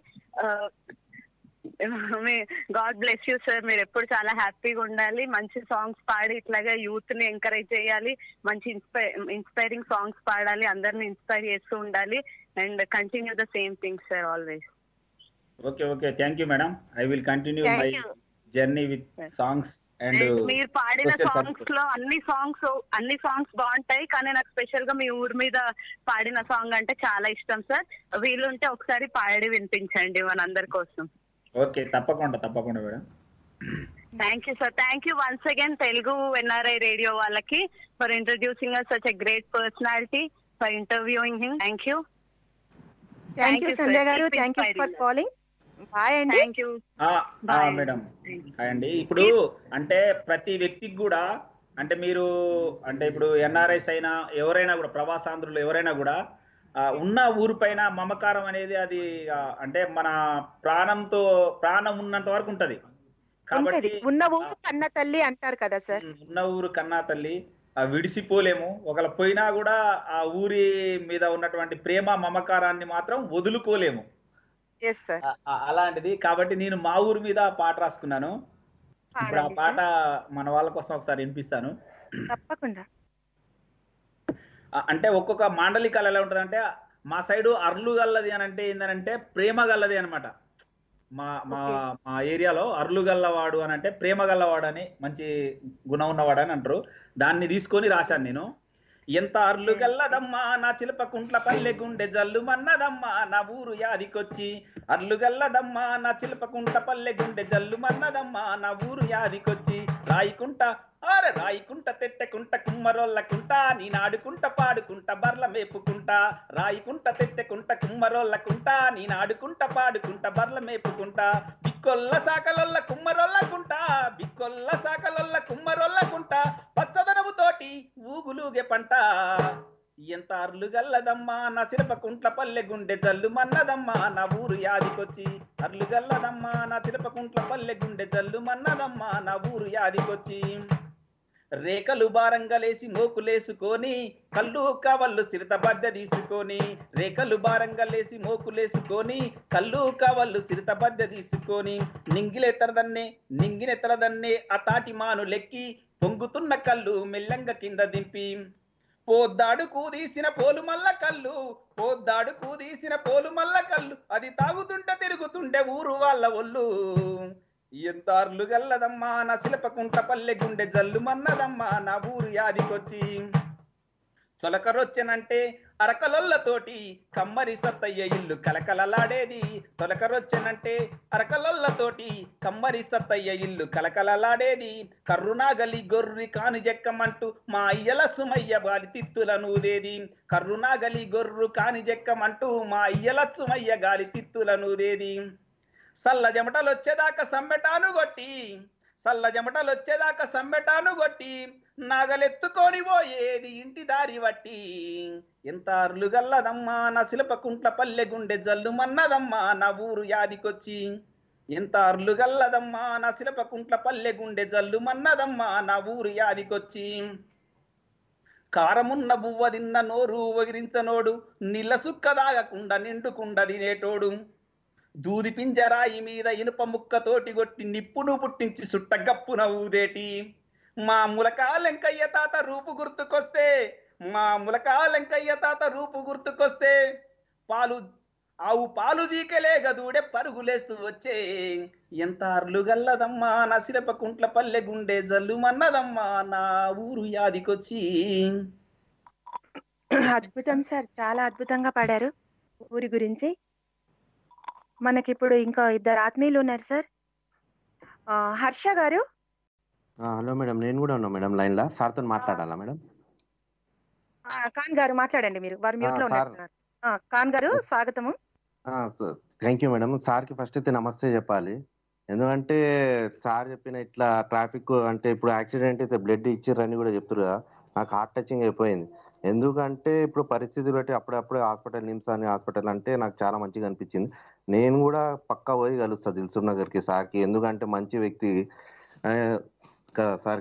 గాడ్ బ్లెస్ యూ సార్ మీరు ఎప్పుడు చాలా హ్యాపీగా ఉండాలి మంచి సాంగ్స్ పాడి ఇట్లాగా యూత్ ని ఎంకరేజ్ చేయాలి మంచి ఇన్స్పై ఇన్స్పైరింగ్ సాంగ్స్ పాడాలి అందరిని ఇన్స్పైర్ చేస్తూ ఉండాలి and continue the same thing sir always okay okay thank you madam I will continue my thank you journey with songs and and మీరు పాడిన social సాంగ్స్ service. లో అన్ని సాంగ్స్ అన్ని సాంగ్స్ బాగుంటాయి కానీ నాకు స్పెషల్ గా మీ ఊరి మీద పాడిన సాంగ్ అంటే చాలా ఇష్టం సార్ వీలుంటే ఒకసారి పాడి వినిపించండి మనందరి కోసం ఓకే తప్పకుండా తప్పకుండా madam thank you sir thank you once again Telugu NRI radio వాళ్ళకి for introducing such a great personality for interviewing him thank you thank you you, sir. Sandhya గారు Keep thank you for inspiring. Calling bye అండి థ్యాంక్ యూ ఆ, ఆ, Bye. మేడం హాయ్ అండి ఇప్పుడు అంటే ప్రతి వ్యక్తికి కూడా అంటే మీరు అంటే ఇప్పుడు ఎన్ఆర్ఐస్ అయినా ఎవరైనా కూడా ప్రవాసాంధ్రులు ఎవరైనా కూడా ఆ, ఉన్న ఊరు పైన మమకారం అనేది అది ఆ, అంటే మన ప్రాణంతో ప్రాణం ఉన్నంత వరకు ఉంటది ఉంటది కాబట్టి ఉన్న ఊరు కన్న తల్లి అంటారు కదా సార్ ఉన్న ఊరు కన్నా తల్లి ఆ, విడిసిపోలేము ఒకవేళ పోయినా కూడా ఆ ఊరి మీద ఉన్నటువంటి ప్రేమ మమకారాన్ని మాత్రం వదులుకోలేము ఎస్ సార్ ఆ- ఆ- అలాంటిది కాబట్టి నేను మా ఊరు మీద పాట రాసుకున్నాను ఇప్పుడు ఆ పాడండి పాట సార్ మన వాళ్ళ కోసం ఒకసారి వినిపిస్తాను తప్పకుండా ఆ, అంటే ఒక్కొక్క మాండలికాలు ఎలా ఉంటదంటే మా సైడు అర్లు గల్లది అని అంటే ఏంటంటే ప్రేమ గల్లది అనమాట మా మా Okay. మా ఏరియాలో అర్లు గల్లవాడు అని అంటే ప్రేమ గల్లవాడు అని మంచి గుణం ఉన్నవాడు అని అంటారు దాన్ని తీసుకొని రాశాను నేను ఎంత అర్లు గల్లదమ్మా నా చిలప కుంట్ల పల్లె గుండె జల్లు మన్నదమ్మా నా ఊరు యాదికొచ్చి అర్లు గల్లదమ్మా నా చిలప కుంట్ల పల్లె గుండె జల్లు మన్నదమ్మా నా ఊరు యాదికొచ్చి రాయికుంట ఆరే రాయికుంట తెట్టెకుంట కుమ్మరోళ్ళకుంట నేనాడుకుంట పాడుకుంట బర్ల మేపుకుంటా రాయికుంట తెట్టెకుంట కుమ్మరోళ్ళకుంట నేనాడుకుంట పాడుకుంట బర్ల మేపుకుంటా బిక్కొల్ల సాకలొల్ల కుమ్మరోళ్ళకుంటా బిక్కొల్ల సాకలొల్ల కుమ్మరోళ్ళకుంటా పచ్చదనము తోటి ఊగులూగే పంట ఎంత అర్లు గల్లదమ్మా నా సిరప కుంట్ల పల్లె గుండె జల్లు మన్నదమ్మా నా ఊరు యాదికొచ్చి అర్లు గల్లదమ్మా నా సిరప కుంట్ల పల్లె గుండె జల్లు మన్నదమ్మా నా ఊరు యాదికొచ్చి రేఖలు బారంగలేసి మోకులేసుకొని కళ్ళు కవళ్ళు సిరత బద్దె తీసుకొని రేఖలు బారంగలేసి మోకులేసుకొని కళ్ళు కవళ్ళు సిరత బద్దె తీసుకొని నింగిలెత్తరదన్నే నింగినెత్తరదన్నే ఆ తాటి మాను లెక్కి పొంగుతున్న కళ్ళు మెల్లంగ కింద దింపి పోద్దాడు కూదీసిన పోలు మల్ల కళ్ళు పోద్దాడు కూదీసిన పోలు మల్ల కళ్ళు అది తాగుతుంటే తిరుగుతుండే ఊరు వాళ్ళ ఒళ్ళు ఎంత అర్లు గల్లదమ్మా నా శిలపకుంట పల్లె గుండె జల్లు మన్నదమ్మా నా ఊరు యాదికొచ్చి తొలకరొచ్చెనంటే అరకలొల్లతోటి కమ్మరి సత్తయ్య ఇల్లు కలకలలాడేది తొలకరొచ్చెనంటే అరకలొల్లతోటి కమ్మరి సత్తయ్య ఇల్లు కలకలలాడేది కర్రునాగలి గొర్రి కాను జెక్కమంటూ మా అయ్యల సుమయ్య గాలి తిత్తుల నూదేది కర్రునాగలి గొర్రు కాని జెక్కమంటూ మా అయ్యల సుమయ్య గాలి తిత్తుల నూదేది సల్ల జమటలొచ్చేదాకా సమ్మెటాను కొట్టి సల్ల జమటలొచ్చేదాకా సమ్మెటాను కొట్టి నాగలెత్తుకొని పోయేది ఇంటి దారి బట్టి ఎంత అర్లు గల్లదమ్మా నా శిలపకుంట్ల పల్లె గుండె జల్లు మన్నదమ్మా నా ఊరు యాదికొచ్చి ఎంత అర్లు గల్లదమ్మా నా శిలపకుంట్ల పల్లె గుండె జల్లు మన్నదమ్మా నా ఊరు యాదికొచ్చి కారమున్న బువ్వ తిన్న నోరు వగిరించనోడు నీళ్ళ సుక్క దాగకుండా నిండుకుండ తినేటోడు దూది పింజరాయి మీద ఇనుప ముక్కతోటి కొట్టి నిప్పును పుట్టించి సుట్టగప్పున ఊదేటి మా ములకాలెంకయ్య తాత రూపు గుర్తుకొస్తే మా ములకాలెంకయ్య తాత రూపు గుర్తుకొస్తే పాలు ఆవు పాలు జీకలే గదూడే పరుగులేస్తూ వచ్చే ఎంత అర్లు గల్లదమ్మా నా సిరప కుంట్ల పల్లె గుండె జల్లు మన్నదమ్మా నా ఊరు యాదికొచ్చి అద్భుతం సార్ చాలా అద్భుతంగా పాడారు ఊరి గురించి మనకిప్పుడు ఇంకా ఇద్దరు ఆత్మీయులు ఉన్నారు సార్ ఆ, హర్ష గారు ఆ, హలో మేడం నేను కూడా ఉన్నా మేడం లైన్ లో సార్తో మాట్లాడాలా మేడం ఆ, ఖాన్ గారు మాట్లాడండి మీరు వారు మ్యూట్ లో ఆ, సార్. ఉన్నట్టున్నారు ఆ, ఖాన్ గారు స్వాగతము థ్యాంక్ యూ మేడం సార్కి ఫస్ట్ అయితే నమస్తే చెప్పాలి ఎందుకంటే సార్ చెప్పిన ఇట్లా ట్రాఫిక్ అంటే ఇప్పుడు యాక్సిడెంట్ అయితే బ్లడ్ ఇచ్చిర్రని కూడా చెప్తారు కదా నాకు హార్ట్ టచింగ్ అయిపోయింది ఎందుకంటే ఇప్పుడు పరిస్థితులు బట్టి అప్పుడప్పుడు హాస్పిటల్ నిమ్స్ అని హాస్పిటల్ అంటే నాకు చాలా మంచిగా అనిపించింది నేను కూడా పక్కా పోయి కలుస్తా దిల్సుఖ్ నగర్కి సార్కి ఎందుకంటే మంచి వ్యక్తి ఆ, కదా సార్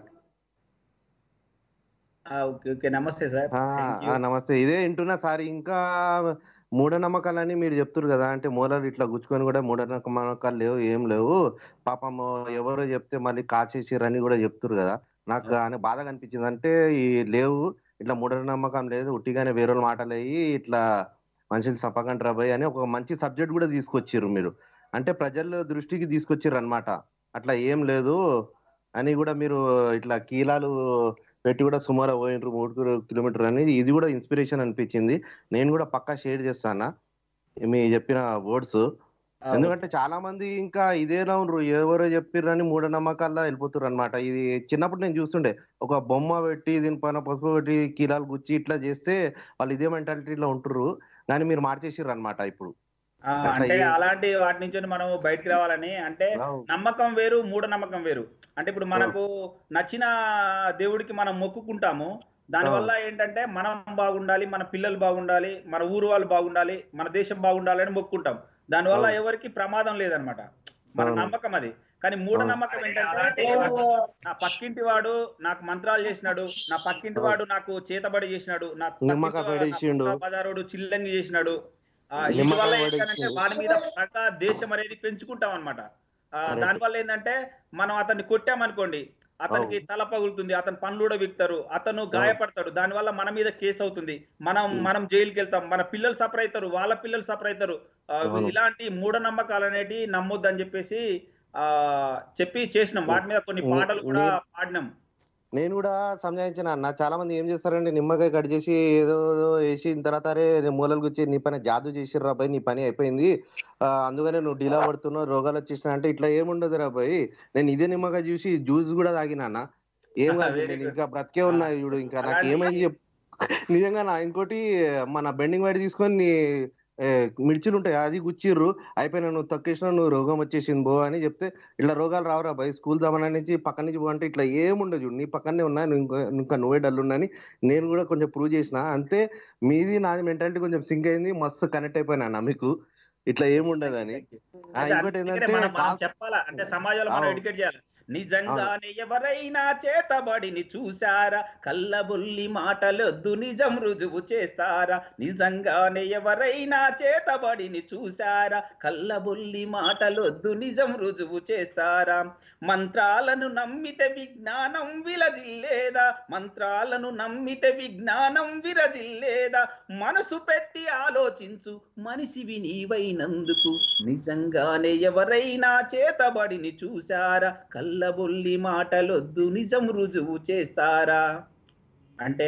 ఆ, ఓకే ఓకే నమస్తే సార్ ఆ, Thank you. ఆ, నమస్తే ఇదే వింటున్నా సార్ ఇంకా మూఢనమ్మకాలని మీరు చెప్తున్నారు కదా అంటే మూలలు ఇట్లా గుచ్చుకొని కూడా మూఢనమ్మకాలు లేవు ఏం లేవు పాపం ఎవరో చెప్తే మళ్ళీ కాచేసిరని కూడా చెప్తున్నారు కదా నాకు అని బాధగా అనిపించింది అంటే ఈ లేవు ఇట్లా మూఢనమ్మకం లేదు ఉట్టిగానే వేరే మాటలు అయ్యి ఇట్లా మనుషులు సపకండి రాబోయ్ అని ఒక మంచి సబ్జెక్ట్ కూడా తీసుకొచ్చిర్రు మీరు అంటే ప్రజల దృష్టికి తీసుకొచ్చిర్రు అన్నమాట అట్లా ఏం లేదు అని కూడా మీరు ఇట్లా కీలాలు పెట్టి కూడా సుమారు పోయినరు మూడు కిలో- కిలోమీటర్ అనేది ఇది కూడా ఇన్స్పిరేషన్ అనిపించింది నేను కూడా పక్కా షేర్ చేస్తానా మీ చెప్పిన వర్డ్స్ ఆ, ఎందుకంటే చాలా మంది ఇంకా ఇదేలా ఉండరు ఎవరో చెప్పిర్రని మూఢనమ్మకాల్లో వెళ్ళిపోతారు అనమాట ఇది చిన్నప్పుడు నేను చూస్తుండే ఒక బొమ్మ పెట్టి దీనిపైన పసుపు పెట్టి కీలాలు గుచ్చి ఇట్లా చేస్తే వాళ్ళు ఇదే మెంటాలిటీలో ఉంటుర్రు కానీ మీరు మార్చేసిర్రు అనమాట ఇప్పుడు ఆ, అట్లా అంటే ఏ- అలాంటి వాటి నుంచి మనం బయటికి రావాలని అంటే నమ్మకం వేరు మూఢ నమ్మకం వేరు అంటే ఇప్పుడు మనకు నచ్చిన దేవుడికి మనం మొక్కుకుంటాము దానివల్ల ఏంటంటే మనం బాగుండాలి మన పిల్లలు బాగుండాలి మన ఊరు వాళ్ళు బాగుండాలి మన దేశం బాగుండాలి అని మొక్కుకుంటాం దానివల్ల అవును. ఎవరికి ప్రమాదం లేదనమాట మన అవును. నమ్మకం అది కానీ మూఢ అవును. నమ్మకం ఏంటంటే నా పక్కింటి వాడు నాకు మంత్రాలు చేసినాడు నా పక్కింటి వాడు నాకు చేతబడి చేసినాడు నా పక్కింటి నిమ్మకాయ వాడు, నా పడేసిండు. పక్క బజారోడు చిల్లంగి చేసినాడు ఆ, వీటి నిమ్మకాయ వల్ల వాడి ఏంటంటే ఇచ్చేది. వాడి మీద పగ దేశం అనేది పెంచుకుంటాం అనమాట Correct. దాని వల్ల ఏంటంటే మనం అతన్ని కొట్టామనుకోండి అతనికి తల పగులుతుంది అతని పనులు కూడా విక్తారు అతను గాయపడతాడు దాని వల్ల మన మీద కేసు అవుతుంది మనం Hmm. మనం జైలుకి వెళ్తాం మన పిల్లలు సఫర్ అవుతారు వాళ్ళ పిల్లలు సఫర్ అవుతారు ఆ, అవును. ఇలాంటి మూఢనమ్మకాలు అనేటి నమ్మొద్దని చెప్పేసి ఆ చెప్పి చేసినాం వాటి మీద కొన్ని నే- పాటలు కూడా నే- పాడినాం నేను కూడా సంజాయించిన అన్న చాలా మంది ఏం చేస్తారంటే నిమ్మకాయ కట్ చేసి ఏదో ఏదో వేసిన తర్వాత అరే నేను మూలలు గుచ్చి నీ పని జాదు చేసిర్రు రాబాయ్ నీ పని అయిపోయింది ఆ, అందుకనే నువ్వు డీలా పడుతున్నావు రోగాలు వచ్చేసినా అంటే ఇట్లా ఏముండదు రాబాయ్ నేను ఇదే నిమ్మకాయ చూసి జ్యూస్ కూడా తాగినా అన్న ఏం కాదు Very నేను good. ఇంకా బ్రతికే ఉన్నా చూడు ఇంకా నాకు అలాంటి- ఏమైంది చెప్పు నిజంగా నా ఇంకోటి మన బెండింగ్ వైడ్ తీసుకొని నీ ఏ, మిర్చిలు ఉంటాయి అది గుచ్చిర్రు అయిపోయినా నువ్వు తొక్కేసినా నువ్వు రోగం వచ్చేసింది బో అని చెప్తే ఇట్లా రోగాలు రావురా బాయ్ స్కూల్ దమన నుంచి పక్క నుంచి పో అంటే ఇట్లా ఏముండదు చూడు నీ పక్కనే ఉన్నా నువ్వు ఇంకా ఇంకా నువ్వే డల్ ఉన్నాని నేను కూడా కొంచెం ప్రూవ్ చేసిన అంతే మీది నాది మెంటాలిటీ కొంచెం సింక్ అయింది మస్తు కనెక్ట్ అయిపోయినా అన్న మీకు ఇట్లా ఏముండదని ఆ, అంటే ఇంకోటి అందుకనే ఏంటంటే మనం మనం కా- చెప్పాలా అంటే సమాజంలో మనం అవును. ఎడ్యుకేట్ చేయాలి నిజంగానే ఎవరైనా చేతబడిని చూసారా కళ్ళబుల్లి మాటలొద్దు నిజం రుజువు చేస్తారా నిజంగానే ఎవరైనా చేతబడిని చూసారా కళ్ళబుల్లి మాటలొద్దు నిజం రుజువు చేస్తారా మంత్రాలను నమ్మితే విజ్ఞానం విలజిల్లేదా మంత్రాలను నమ్మితే విజ్ఞానం విరజిల్లేదా మనసు పెట్టి ఆలోచించు మనిషివి నీవైనందుకు నిజంగానే ఎవరైనా చేతబడిని చూసారా కళ్ళబొల్లి మాటలొద్దు నిజం రుజువు చేస్తారా అంటే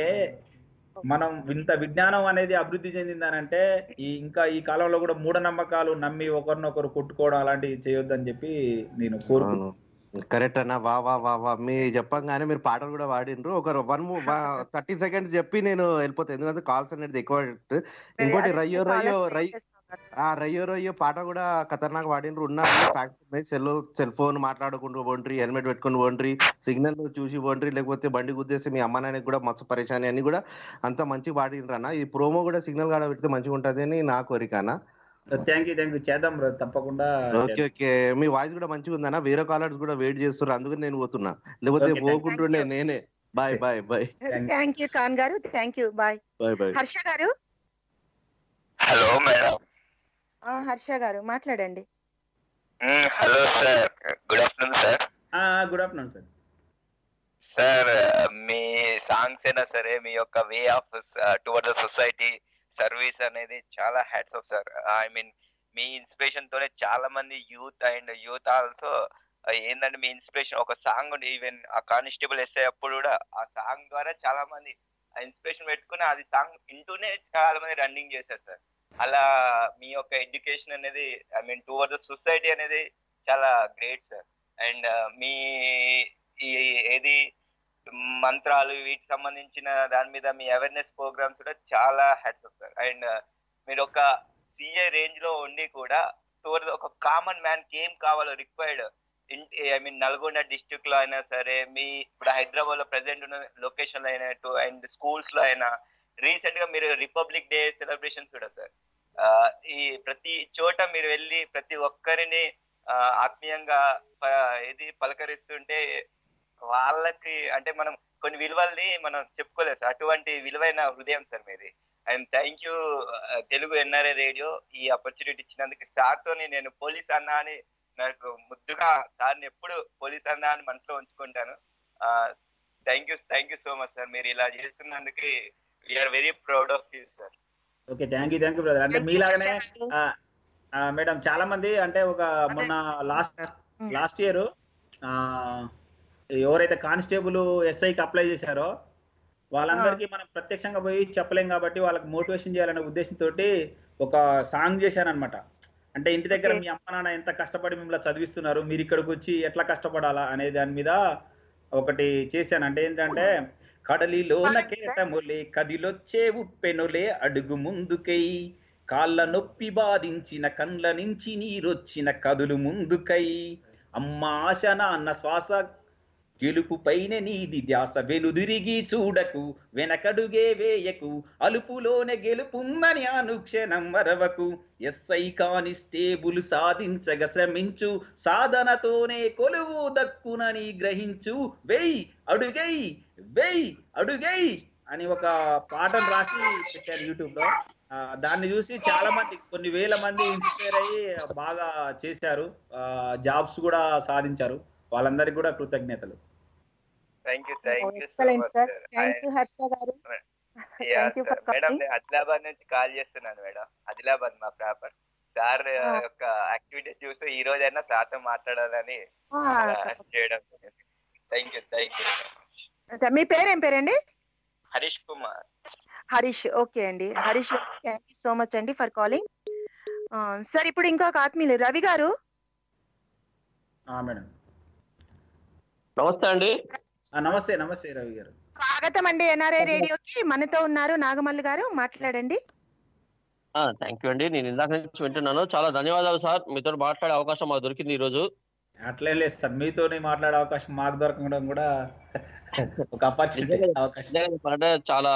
మనం ఇంత విజ్ఞానం అనేది అభివృద్ధి చెందిందనంటే ఈ ఇంకా ఈ కాలంలో కూడా మూఢనమ్మకాలు నమ్మి ఒకరినొకరు కొట్టుకోవడం అలాంటివి చేయొద్దని చెప్పి నేను కోరుకుంటున్నాను అవును కరెక్ట్ అన్న వా వా వా వా మీ చెప్పంగానే మీరు పాటలు కూడా వాడిండ్రు ఒక వన్ థర్టీ సెకండ్స్ చెప్పి నేను వెళ్ళిపోతాను ఎందుకంటే కాల్స్ అనేది ఎక్కువ ఇంకోటి రయ్యో రయ్యో రై ఆ రయ్యో రయ్యో పాట కూడా ఖతర్నాక్ వాడినరు ఉన్నారు సెల్ సెల్ ఫోన్ మాట్లాడుకుంటూ పోండ్రి హెల్మెట్ పెట్టుకుని పోండ్రి సిగ్నల్ చూసి పోండ్రి లేకపోతే బండి గుద్దేసి మీ అమ్మ నాన్నకి కూడా మస్తు పరేషాని అని కూడా అంత మంచి వాడినరు అన్న ఈ ప్రోమో కూడా సిగ్నల్ కాడ పెడితే మంచిగా ఉంటది అని నా కోరిక అన్న థ్యాంక్ యూ థ్యాంక్ యూ చేద్దాం బ్రో తప్పకుండా ఓకే ఓకే మీ వాయిస్ కూడా మంచిగా ఉందన్న వేరే కాలర్స్ కూడా వెయిట్ చేస్తున్నారు అందుకని నేను పోతున్నా లేకపోతే Okay, thank you. పోకుంటుండే నేనే bye bye bye thank you Khan గారు thank you bye bye bye Harsha గారు హలో మేడం ఆ, హర్ష గారు మాట్లాడండి hello sir good afternoon sir good afternoon sir sir మీ సాంగ్స్ అయినా సరే మీ యొక్క way of toward the society service అనేది చాలా hats off sir I mean మీ ఇన్స్పిరేషన్ తోనే చాలా మంది యూత్ అండ్ యూత్ ఆల్సో ఏంటంటే మీ ఇన్స్పిరేషన్ ఒక సాంగ్ ఈవెన్ ఆ కానిస్టేబుల్ ఎస్ఐ అప్పుడు కూడా ఆ సాంగ్ ద్వారా చాలా మంది ఆ ఇన్స్పిరేషన్ పెట్టుకుని అది సాంగ్ వింటూనే చాలా మంది రన్నింగ్ చేశారు సార్ అలా మీ యొక్క ఎడ్యుకేషన్ అనేది I mean toward the society అనేది చాలా గ్రేట్ సార్ అండ్ మీ ఈ ఏది మంత్రాలు వీటికి సంబంధించిన దాని మీద మీ అవేర్నెస్ ప్రోగ్రామ్స్ కూడా చాలా హ్యాట్స్ సార్ అండ్ మీరు ఒక సిఏ రేంజ్ లో ఉండి కూడా టువర్డ్ ఒక కామన్ మ్యాన్ కి ఏం కావాలో required I mean Nalgonda district లో అయినా సరే మీ ఇప్పుడు హైదరాబాద్ లో ప్రెసెంట్ ఉన్న లొకేషన్ లో అయినట్టు అండ్ స్కూల్స్ లో అయినా రీసెంట్ గా మీరు రిపబ్లిక్ డే సెలబ్రేషన్స్ కూడా సార్ ఈ ప్రతి చోట మీరు వెళ్ళి ప్రతి ఒక్కరిని ఆ, ఆత్మీయంగా ప- ఇది పలకరిస్తుంటే వాళ్ళకి అంటే మనం కొన్ని విలువల్ని మనం చెప్పుకోలేదు సార్ అటువంటి విలువైన హృదయం సార్ మీది and thank you Telugu NRI radio ఈ ఆపర్చునిటీ ఇచ్చినందుకు సార్తోని నేను పోలీస్ అన్నా అని నాకు ముద్దుగా సార్ని ఎప్పుడు పోలీస్ అన్నా అని మనసులో ఉంచుకుంటాను thank you thank you so much sir మీరు ఇలా చేస్తున్నందుకు we are very proud of you sir okay thank you thank you brother అంటే Thank you, మీలాగనే హర్ష గారు. ఆ, ఆ, మేడం చాలా మంది అంటే ఒక మొన్న లాస్ట్ Hmm. లాస్ట్ ఇయర్ ఎవరైతే కానిస్టేబుల్ ఎస్ఐకి అప్లై చేశారో వాళ్ళందరికీ మనం ప్రత్యక్షంగా పోయి చెప్పలేం కాబట్టి వాళ్ళకి మోటివేషన్ చేయాలనే ఉద్దేశంతో ఒక సాంగ్ చేశానన్నమాట అంటే ఇంటి దగ్గర Okay. మీ అమ్మ నాన్న ఎంత కష్టపడి మిమ్మల్ని చదివిస్తున్నారు మీరు ఇక్కడికి వచ్చి ఎట్లా కష్టపడాలా అనే దాని మీద ఒకటి చేశాను అంటే ఏంటంటే కడలిలోన Correct, sir. కేటములే కదిలొచ్చే ఉప్పెనులే అడుగు ముందుకై కాళ్ళ నొప్పి బాధించిన కండ్ల నుంచి నీరొచ్చిన కదులు ముందుకై అమ్మ ఆశ నాన్న శ్వాస గెలుపు పైన నీది ధ్యాస వెనుదిరిగి చూడకు వెనకడుగే వేయకు అలుపులోనే గెలుపుందని అనుక్షణం మరవకు ఎస్ఐ కానిస్టేబుల్ సాధించగ శ్రమించు సాధనతోనే కొలువు దక్కునని గ్రహించు వెయ్ అడుగై వెయ్ అడుగై అని ఒక పాటను రాసి పెట్టాను యూట్యూబ్ లో ఆ, దాన్ని చూసి చాలా మంది కొన్ని వేల మంది ఇన్స్పైర్ అయ్యి బాగా చేశారు జాబ్స్ కూడా సాధించారు వాళ్ళందరికీ కూడా కృతజ్ఞతలు thank you thank you so excellent much sir thank you Harsha గారు thank you for madam calling నేను ఆదిలాబాద్ నుంచి కాల్ చేస్తున్నాను మేడం ఆదిలాబాద్ మా ప్రాపర్ సార్ Ah. యొక్క యాక్టివిటీ చూస్తే ఈ రోజైనా సార్తో మాట్లాడాలని అలా చేయడం థ్యాంక్ యూ థ్యాంక్ యూ మీ పేరు ఏం పేరండి హరీష్ కుమార్ హరీష్ ఓకే అండి Harish thank you so much అండి ఫర్ కాలింగ్ సార్ ఇప్పుడు ఇంకొక ఆత్మీయులు రవి గారు ఆ, మేడం నమస్తే అండి ఆ, నమస్తే నమస్తే రవి గారు స్వాగతం అండి ఎన్ఆర్ఐ రేడియోకి మనతో ఉన్నారు నాగమల్లి గారు మాట్లాడండి థ్యాంక్ యూ అండి నేను ఇందాక నుంచి వింటున్నాను చాలా ధన్యవాదాలు సార్ మీతో మాట్లాడే అవకాశం మాకు దొరికింది ఈ రోజు అట్లేం లేదు సార్ మీతోని మాట్లాడే అవకాశం మాకు దొరకడం కూడా ఒక ఆపర్చునిటీ అవకాశం నిజంగా చెప్పాలంటే చాలా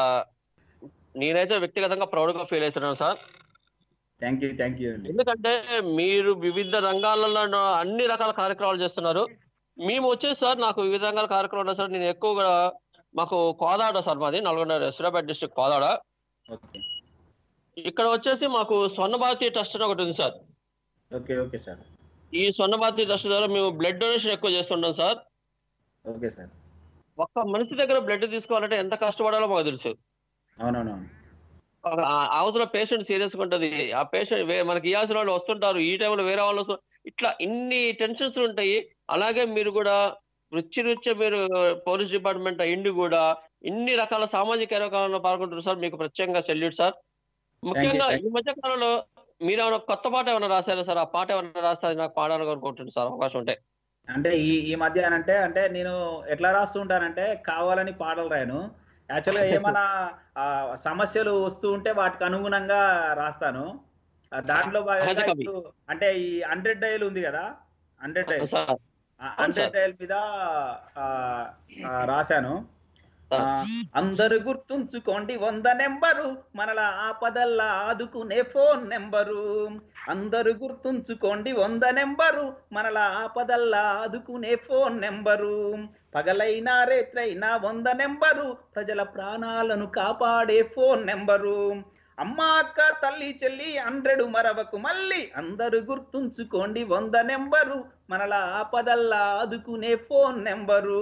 నేనైతే వ్యక్తిగతంగా ప్రౌడ్ గా ఫీల్ అవుతున్నాను sir thank you thank you అండి ఎందుకంటే మీరు వివిధ రంగాలలో అన్ని రకాల కార్యక్రమాలు చేస్తున్నారు మేము వచ్చేసి సార్ నాకు వివిధ రంగాల కార్యక్రమాలు ఉన్నాయి సార్ నేను ఎక్కువగా మాకు కోదాడ సార్ మాది నల్గొండ సూర్యాపేట డిస్ట్రిక్ట్ కోదాడ ఓకే ఇక్కడ వచ్చేసి మాకు స్వర్ణ భారతి ట్రస్ట్ అని ఒకటి ఉంది సార్ ఓకే ఓకే సార్ ఈ స్వర్ణ భారతి ట్రస్ట్ ద్వారా మేము బ్లడ్ డొనేషన్ ఎక్కువ చేస్తుంటాం సార్ ఓకే సార్ ఒక్క మనిషి దగ్గర బ్లడ్ తీసుకోవాలంటే ఎంత కష్టపడాలో మాకు తెలుసు అవునవునవును ఒక ఆ- అవతల పేషెంట్ సీరియస్ గా ఉంటది ఆ పేషెంట్ మనకి ఇవ్వాల్సిన వాళ్ళు వస్తుంటారు ఈ టైంలో వేరే వాళ్ళు వస్తు- ఇట్లా ఇన్ని టెన్షన్స్ ఉంటాయి అలాగే మీరు కూడా రుచి రుచి మీరు పోలీస్ డిపార్ట్మెంట్ అయ్యిండి కూడా ఇన్ని రకాల సామాజిక కార్యక్రమాల్లో పాల్గొంటున్నారు సార్ మీకు ప్రత్యేకంగా సెల్యూట్ సార్ ముఖ్యంగా thank ఈ మధ్య కాలంలో మీరు ఏమైనా కొత్త పాట ఏమైనా రాశారా సార్ ఆ పాట ఏమైనా రాస్తే అది నాకు పాడాలని అనుకుంటున్నాను సార్ అవకాశం ఉంటే అంటే ఈ ఈ మధ్య అంటే అంటే నేను ఎట్లా రాస్తూ ఉంటానంటే కావాలని పాటలు రాయను యాక్చువల్గా ఏమైనా ఆ, సమస్యలు వస్తూ ఉంటే వాటికి అనుగుణంగా రాస్తాను ఆ, దాంట్లో భాగంగా సహజ కవి. ఇప్పుడు అంటే ఈ హండ్రెడ్ డైల్ ఉంది కదా hundred dial sir hundred dial మీద ఆ, ఆ, రాశాను ఆ, అందరు గుర్తుంచుకోండి వంద నెంబరు మనల ఆపదల్లా ఆదుకునే ఫోన్ నెంబరు అందరు గుర్తుంచుకోండి వంద నెంబరు మనల ఆపదల్లా ఆదుకునే ఫోన్ నెంబరు పగలైనా రేత్రైనా వంద నెంబరు ప్రజల ప్రాణాలను కాపాడే ఫోన్ నెంబరు అమ్మ అక్క తల్లి చెల్లి హండ్రెడ్ మరవకు మళ్ళీ అందరు గుర్తుంచుకోండి వంద నెంబరు మనల ఆపదల్లా ఆదుకునే ఫోన్ నెంబరు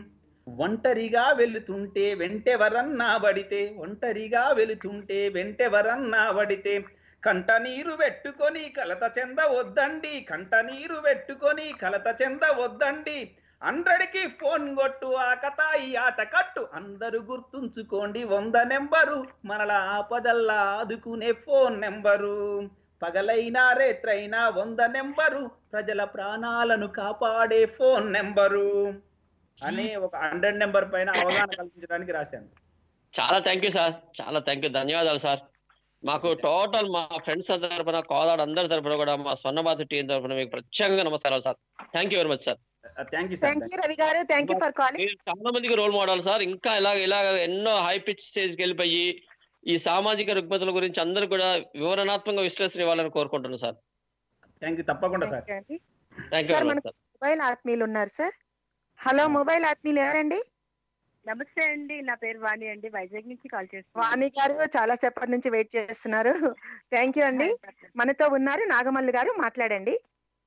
ఒంటరిగా వెళుతుంటే వెంటెవరన్నా పడితే ఒంటరిగా వెళుతుంటే వెంటెవరన్నా పడితే కంట నీరు పెట్టుకొని కలత చెంద వద్దండి కంట నీరు పెట్టుకొని కలత చెంద వద్దండి హండ్రెడ్కి ఫోన్ కొట్టు ఆ కథ ఈ ఆట కట్టు అందరూ గుర్తుంచుకోండి వంద నెంబరు మనల ఆపదల్లా ఆదుకునే ఫోన్ నెంబరు పగలైనా రేత్రైనా వంద నెంబరు ప్రజల ప్రాణాలను కాపాడే ఫోన్ నెంబరు అని ఒక హండ్రెడ్ నెంబర్ పైన అవగాహన కల్పించడానికి రాశాను చాలా థ్యాంక్ యూ సార్ చాలా థ్యాంక్ యూ ధన్యవాదాలు సార్ మాకు టోటల్ మా ఫ్రెండ్స్ తరపున కోదాడు అందరి తరపున కూడా మా స్వర్ణబాధ టీం తరపున మీకు ప్రత్యేకంగా నమస్కారాలు sir thank you very much sir thank you thank you Ravi గారు థ్యాంక్ యూ ఫర్ కాలింగ్ మీరు చాలా మందికి రోల్ మోడల్ సార్ ఇంకా ఇలా ఇలా ఎన్నో హై పిచ్ స్టేజ్కి వెళ్ళిపోయి ఈ సామాజిక రుగ్మతల గురించి అందరూ కూడా వివరణాత్మక విశ్లేషణ ఇవ్వాలని కోరుకుంటున్నాను సార్ థ్యాంక్ యూ తప్పకుండా సార్ థ్యాంక్ యూ అండి థ్యాంక్ యూ సార్ వెరీ మనకు మచ్ సార్ మొబైల్ ఆత్మీయులు ఉన్నారు సార్ హలో మొబైల్ ఆత్మీయులు ఎవరండి నమస్తే అండి నా పేరు వాణి అండి వైజాగ్ నుంచి కాల్ చేస్తున్నాను వాణి గారు చాలా సేపటి నుంచి వెయిట్ చేస్తున్నారు థ్యాంక్ యూ అండి మనతో ఉన్నారు నాగమల్లి గారు మాట్లాడండి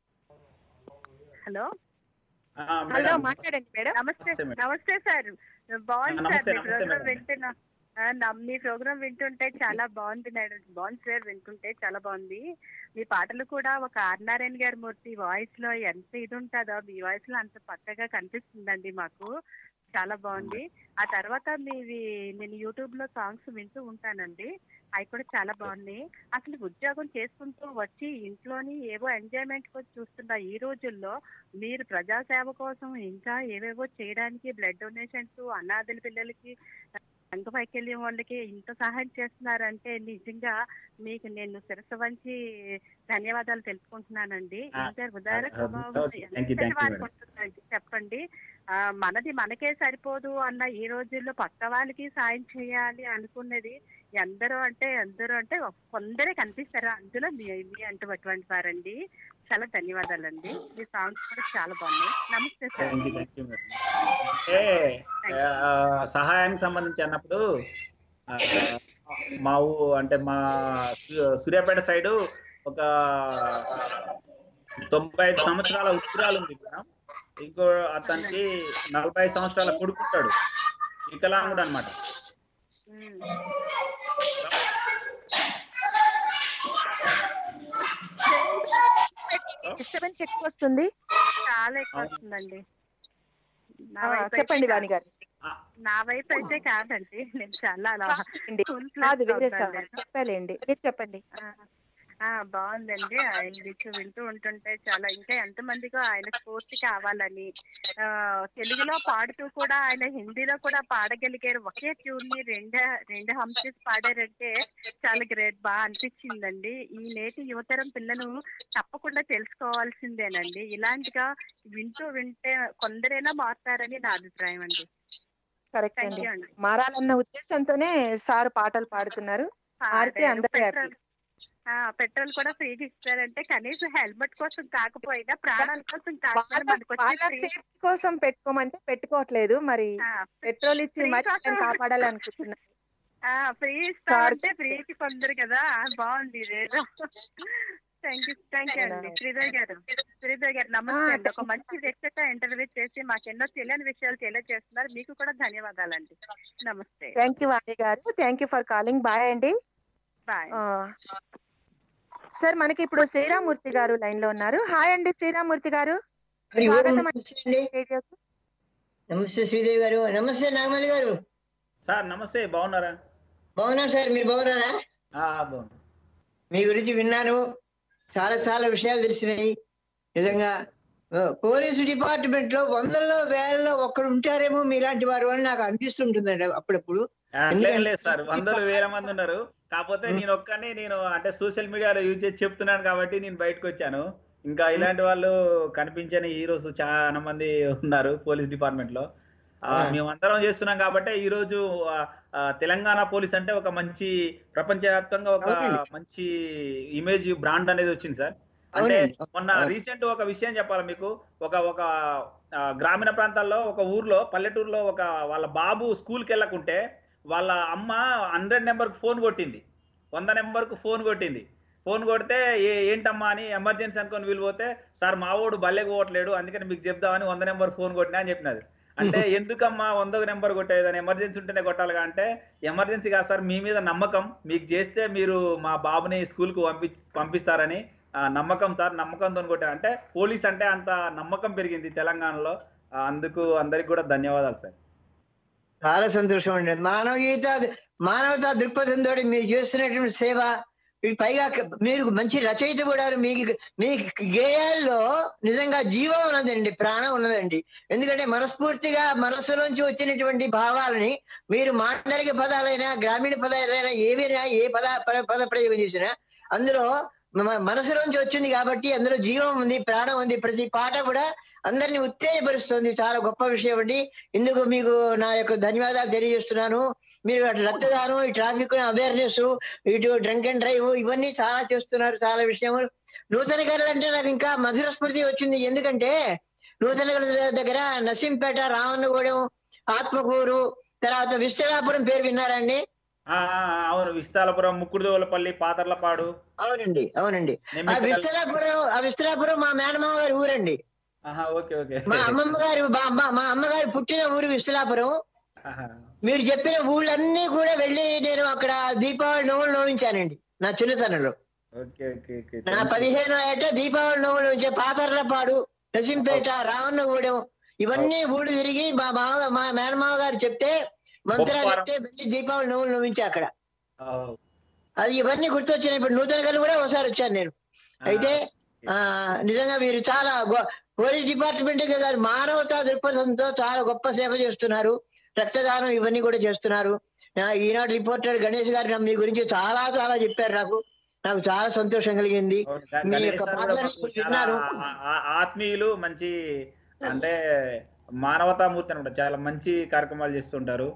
హలో ఆ, హలో మేడం. మాట్లాడండి మేడం నమస్తే నమస్తే మేడం. నమస్తే సార్ బాగుంది నమస్తే, సార్ మీ నమస్తే ప్రోగ్రామ్ మేడం. వింటున్నా ఆ, నా- మీ ప్రోగ్రామ్ వింటుంటే చాలా బాగుంది మేడం బాగుంది సార్ వింటుంటే చాలా బాగుంది మీ పాటలు కూడా ఒక ఆర్ నారాయణ గారి మూర్తి వాయిస్ లో ఎంత ఇది ఉంటుందో మీ వాయిస్ లో అంత పక్కగా కనిపిస్తుందండి మాకు చాలా బాగుంది ఆ తర్వాత మీవి నేను యూట్యూబ్ లో సాంగ్స్ వింటూ ఉంటానండి అవి కూడా చాలా బాగున్నాయి అసలు ఉద్యోగం చేసుకుంటూ వచ్చి ఇంట్లోని ఏవో ఎంజాయ్మెంట్ కోసం చూస్తున్న ఈ రోజుల్లో మీరు ప్రజాసేవ కోసం ఇంకా ఏవేవో చేయడానికి బ్లడ్ డొనేషన్స్ అనాథల పిల్లలకి అంగవైకల్యం వాళ్ళకి ఇంత సహాయం చేస్తున్నారంటే నిజంగా మీకు నేను శిరస్సు వంచి ధన్యవాదాలు తెలుపుకుంటున్నానండి ఆ, ఇంత ఉదార ఆ, స్వభావం thank you, thank you, ఎంతటి వారికి madam. ఉంటుందండి చెప్పండి ఆ, మనది మనకే సరిపోదు అన్న ఈ రోజుల్లో పక్క వాళ్ళకి సాయం చేయాలి అనుకున్నది ఎందరో అంటే ఎందరో అంటే కొందరే కనిపిస్తారు అందులో మీ మీ అటువంటి వారండి చాలా ధన్యవాదాలండి మీ సాంగ్స్ కూడా చాలా బాగున్నాయి నమస్తే sir thank you thank you madam అంటే ఆ, సహాయానికి సంబంధించి అన్నప్పుడు ఆ, మా ఊ అంటే మా సు- సూర్యాపేట సైడు ఒక తొంభై ఐదు సంవత్సరాల ఉత్తరాలు ఉంది మేడం ఇంకో అతనికి నలభై ఐదు సంవత్సరాల కొడుకుంటాడు వికలాంగుడు అనమాట డిస్టర్బెన్స్ ఎక్కువ వస్తుంది చాలా ఎక్కువ వస్తుందండి నా ఆ, వైపు అయితే చెప్పండి కాదు. వాణి గారు నా వైపు అయితే కాదండి నేను చాలా అలా కాదండి. full కాదు fledged వేరే అవుతాను సార్ నేను. చెప్పాలేండి మీరు చెప్పండి ఆ బాగుందండి ఆయన వింటూ వింటూ ఉంటుంటే చాలా ఇంకా ఎంతమందికో ఆయన స్ఫూర్తి కావాలని ఆ తెలుగులో పాడుతూ కూడా ఆయన హిందీలో కూడా పాడగలిగారు ఒకే ట్యూన్ ని రెండు రెండు హంసెస్ పాడారంటే చాలా గ్రేట్ బాగా అనిపించిందండి ఈ నేటి యువతరం పిల్లలు తప్పకుండా తెలుసుకోవాల్సిందేనండి ఇలాంటిగా వింటూ వింటే కొందరైనా మారుతారని నా అభిప్రాయం అండి కరెక్ట్ Thank అండి you అండి. మారాలన్న ఉద్దేశంతోనే సార్ పాటలు పాడుతున్నారు మారితే పాడారు. అందరూ హ్యాపీ పెట్రోల్ ఆ, పెట్రోల్ కూడా ఫ్రీగా ఇస్తారంటే కనీసం హెల్మెట్ కోసం కాకపోయినా ప్రాణాల కోసం కాకపోయినా మనకు వచ్చే వాళ్ళ free- సేఫ్టీ కోసం పెట్టుకోమంటే పెట్టుకోవట్లేదు మరి పెట్రోల్ ఇచ్చి free మరి కోసం- వాళ్ళని కాపాడాలనుకుంటున్నారు ఆ ఫ్రీ ఇస్తారంటే ఫ్రీకి పొందరు కదా ఆ, బాగుంది ఇదేదో థ్యాంక్ యూ థ్యాంక్ యూ అండి శ్రీధర్ గారు శ్రీధర్ గారు నమస్తే అండి ఒక మంచి వ్యక్తితో ఇంటర్వ్యూ చేసి మాకు ఎన్నో తెలియని విషయాలు తెలియజేస్తున్నారు మీకు కూడా ధన్యవాదాలండి నమస్తే థ్యాంక్ యూ వాణి గారు thank you for calling bye అండి బాయ్ ఆ, సార్ మనకి ఇప్పుడు శ్రీరామూర్తి గారు లైన్ లో ఉన్నారు హాయ్ అండి శ్రీరామూర్తి గారు హరి ఓం స్వాగతం నమస్తే అండి రేడియోకి. నమస్తే శ్రీదేవి గారు నమస్తే నాగమల్లి గారు సార్ నమస్తే బాగున్నారా బాగున్నాను సార్ మీరు బాగున్నారా ఆ, బాగున్నా మీ గురించి విన్నాను చాలా చాలా విషయాలు తెలిసినాయి నిజంగా ఆ, పోలీసు డిపార్ట్మెంట్ లో వందల్లో వేలలో ఒక్కడు ఉంటారేమో మీలాంటి వారు అని నాకు అనిపిస్తుంటుందండి అప్పుడప్పుడు అట్లేం లేదు సార్ వందలు వేల మంది ఉన్నారు కాకపోతే నేను ఒక్కనే నేను అంటే సోషల్ మీడియాలో యూజ్ చేసి చెప్తున్నాను కాబట్టి నేను బయటకు వచ్చాను ఇంకా ఇలాంటి వాళ్ళు కనిపించని హీరోస్ చాలా మంది ఉన్నారు పోలీస్ డిపార్ట్మెంట్ లో ఆ, ఆ. మేమందరం చేస్తున్నాం కాబట్టి ఈ రోజు ఆ, ఆ, తెలంగాణ పోలీస్ అంటే ఒక మంచి ప్రపంచవ్యాప్తంగా ఒక అవునండి. మంచి ఇమేజ్ బ్రాండ్ అనేది వచ్చింది సార్ అంటే అవునండి. మొన్న అవును. రీసెంట్ ఒక విషయం చెప్పాలి మీకు ఒక ఒక ఆ, గ్రామీణ ప్రాంతాల్లో ఒక ఊర్లో పల్లెటూరులో ఒక వాళ్ళ బాబు స్కూల్కి వెళ్ళకుంటే వాళ్ళ అమ్మ హండ్రెడ్ నెంబర్కి ఫోన్ కొట్టింది వంద నెంబర్కు ఫోన్ కొట్టింది ఫోన్ కొడితే ఏ ఏంటమ్మా అని ఎమర్జెన్సీ అనుకొని వీళ్ళిపోతే సార్ మావోడు బల్లెకి పోవట్లేడు అందుకని మీకు చెప్దామని వంద నెంబర్ ఫోన్ కొట్టినా అని చెప్పినది అంటే ఎందుకమ్మా వంద నెంబర్ కొట్టేదని ఎమర్జెన్సీ ఉంటేనే కొట్టాలిగా అంటే ఎమర్జెన్సీ కాదు సార్ మీ మీద నమ్మకం మీకు చేస్తే మీరు మా బాబుని స్కూల్ కు పంపి పంపిస్తారని ఆ, నమ్మకం సార్ నమ్మకంతో కొట్టా అంటే పోలీస్ అంటే అంత నమ్మకం పెరిగింది తెలంగాణలో ఆ, అందుకు అందరికి కూడా ధన్యవాదాలు సార్ చాలా సంతోషం అండి మానవీయత మానవతా దృక్పథంతో మీరు చేస్తున్నటువంటి సేవ ఇవి పైగా క- మీరు మంచి రచయిత కూడా మీకు మీ గేయాల్లో నిజంగా జీవం ఉన్నదండి ప్రాణం ఉన్నదండి ఎందుకంటే మనస్ఫూర్తిగా మనస్సులోంచి వచ్చినటువంటి భావాలని మీరు మాండలిక పదాలైనా గ్రామీణ పదాలైనా ఏవైనా ఏ పద పద- పద ప్రయోగం చేసినా అందులో మ- మనసులోంచి వచ్చింది కాబట్టి అందులో జీవం ఉంది ప్రాణం ఉంది ప్రతి పాట కూడా అందరిని ఉత్తేజపరుస్తుంది చాలా గొప్ప విషయం అండి ఇందుకు మీకు నా యొక్క ధన్యవాదాలు తెలియజేస్తున్నాను మీరు అటు రక్తదానం ఈ ట్రాఫిక్ అవేర్నెస్ ఇటు డ్రంక్ అండ్ డ్రైవ్ ఇవన్నీ చాలా చేస్తున్నారు చాలా విషయములు నూతన గారు అంటే నాకు ఇంకా మధుర స్మృతి వచ్చింది ఎందుకంటే నూతన గారి దగ్గర నసింపేట రావణగూడెం ఆత్మకూరు తర్వాత విస్తరాపురం పేరు విన్నారండి ఆ, ఆ, ఆ, అవును విస్తాలపురం ముక్కుడుదోలపల్లి పాతర్లపాడు అవునండి అవునండి ఆ నెమ్మికల్. విస్తరాపురం ఆ విస్తరాపురం మా మేనమామ గారి ఊరండి ఆహా, ఓకే ఓకే మా అమ్మమ్మ గారి మా- మా- మా అమ్మగారి పుట్టిన ఊరు విస్తరాపురం ఆహా. మీరు చెప్పిన ఊళ్ళన్నీ కూడా వెళ్ళి నేను అక్కడ దీపావళి నోవులు నోవించానండి నా చిన్నతనంలో ఓకే ఓకే ఓకే నా పదిహేనో ఏట దీపావళి నోవులు నోవించే పాతర్లపాడు నసింపేట రావణగూడెం ఇవన్నీ ఊళ్ళు తిరిగి మా మామ మా మేనమామ గారు చెప్తే మంత్రాలు బొప్పారం. చెప్తే వెళ్ళి దీపావళి నోవులు నోవించా అక్కడ ఆ, అది ఇవన్నీ గుర్తొచ్చినాయి ఇప్పుడు నూతన గారు కూడా ఒకసారి వచ్చాను నేను అయితే ఆ నిజంగా మీరు చాలా గొ- పోలీస్ డిపార్ట్మెంట్ కాదు మానవతా దృక్పథంతో చాలా గొప్ప సేవ చేస్తున్నారు రక్తదానం ఇవన్నీ కూడా చేస్తున్నారు ఆ, ఈనాడు రిపోర్టర్ గణేష్ గారు నా- మీ గురించి చాలా చాలా చెప్పారు నాకు నాకు చాలా సంతోషం కలిగింది గ- మీ గణేష్ యొక్క సార్ కూడా పాటలు మాకు ఇప్పుడు చాలా విన్నాను ఆ- ఆ- ఆత్మీయులు మంచి అంటే మానవతామూర్తి అనమాట చాలా మంచి కార్యక్రమాలు చేస్తుంటారు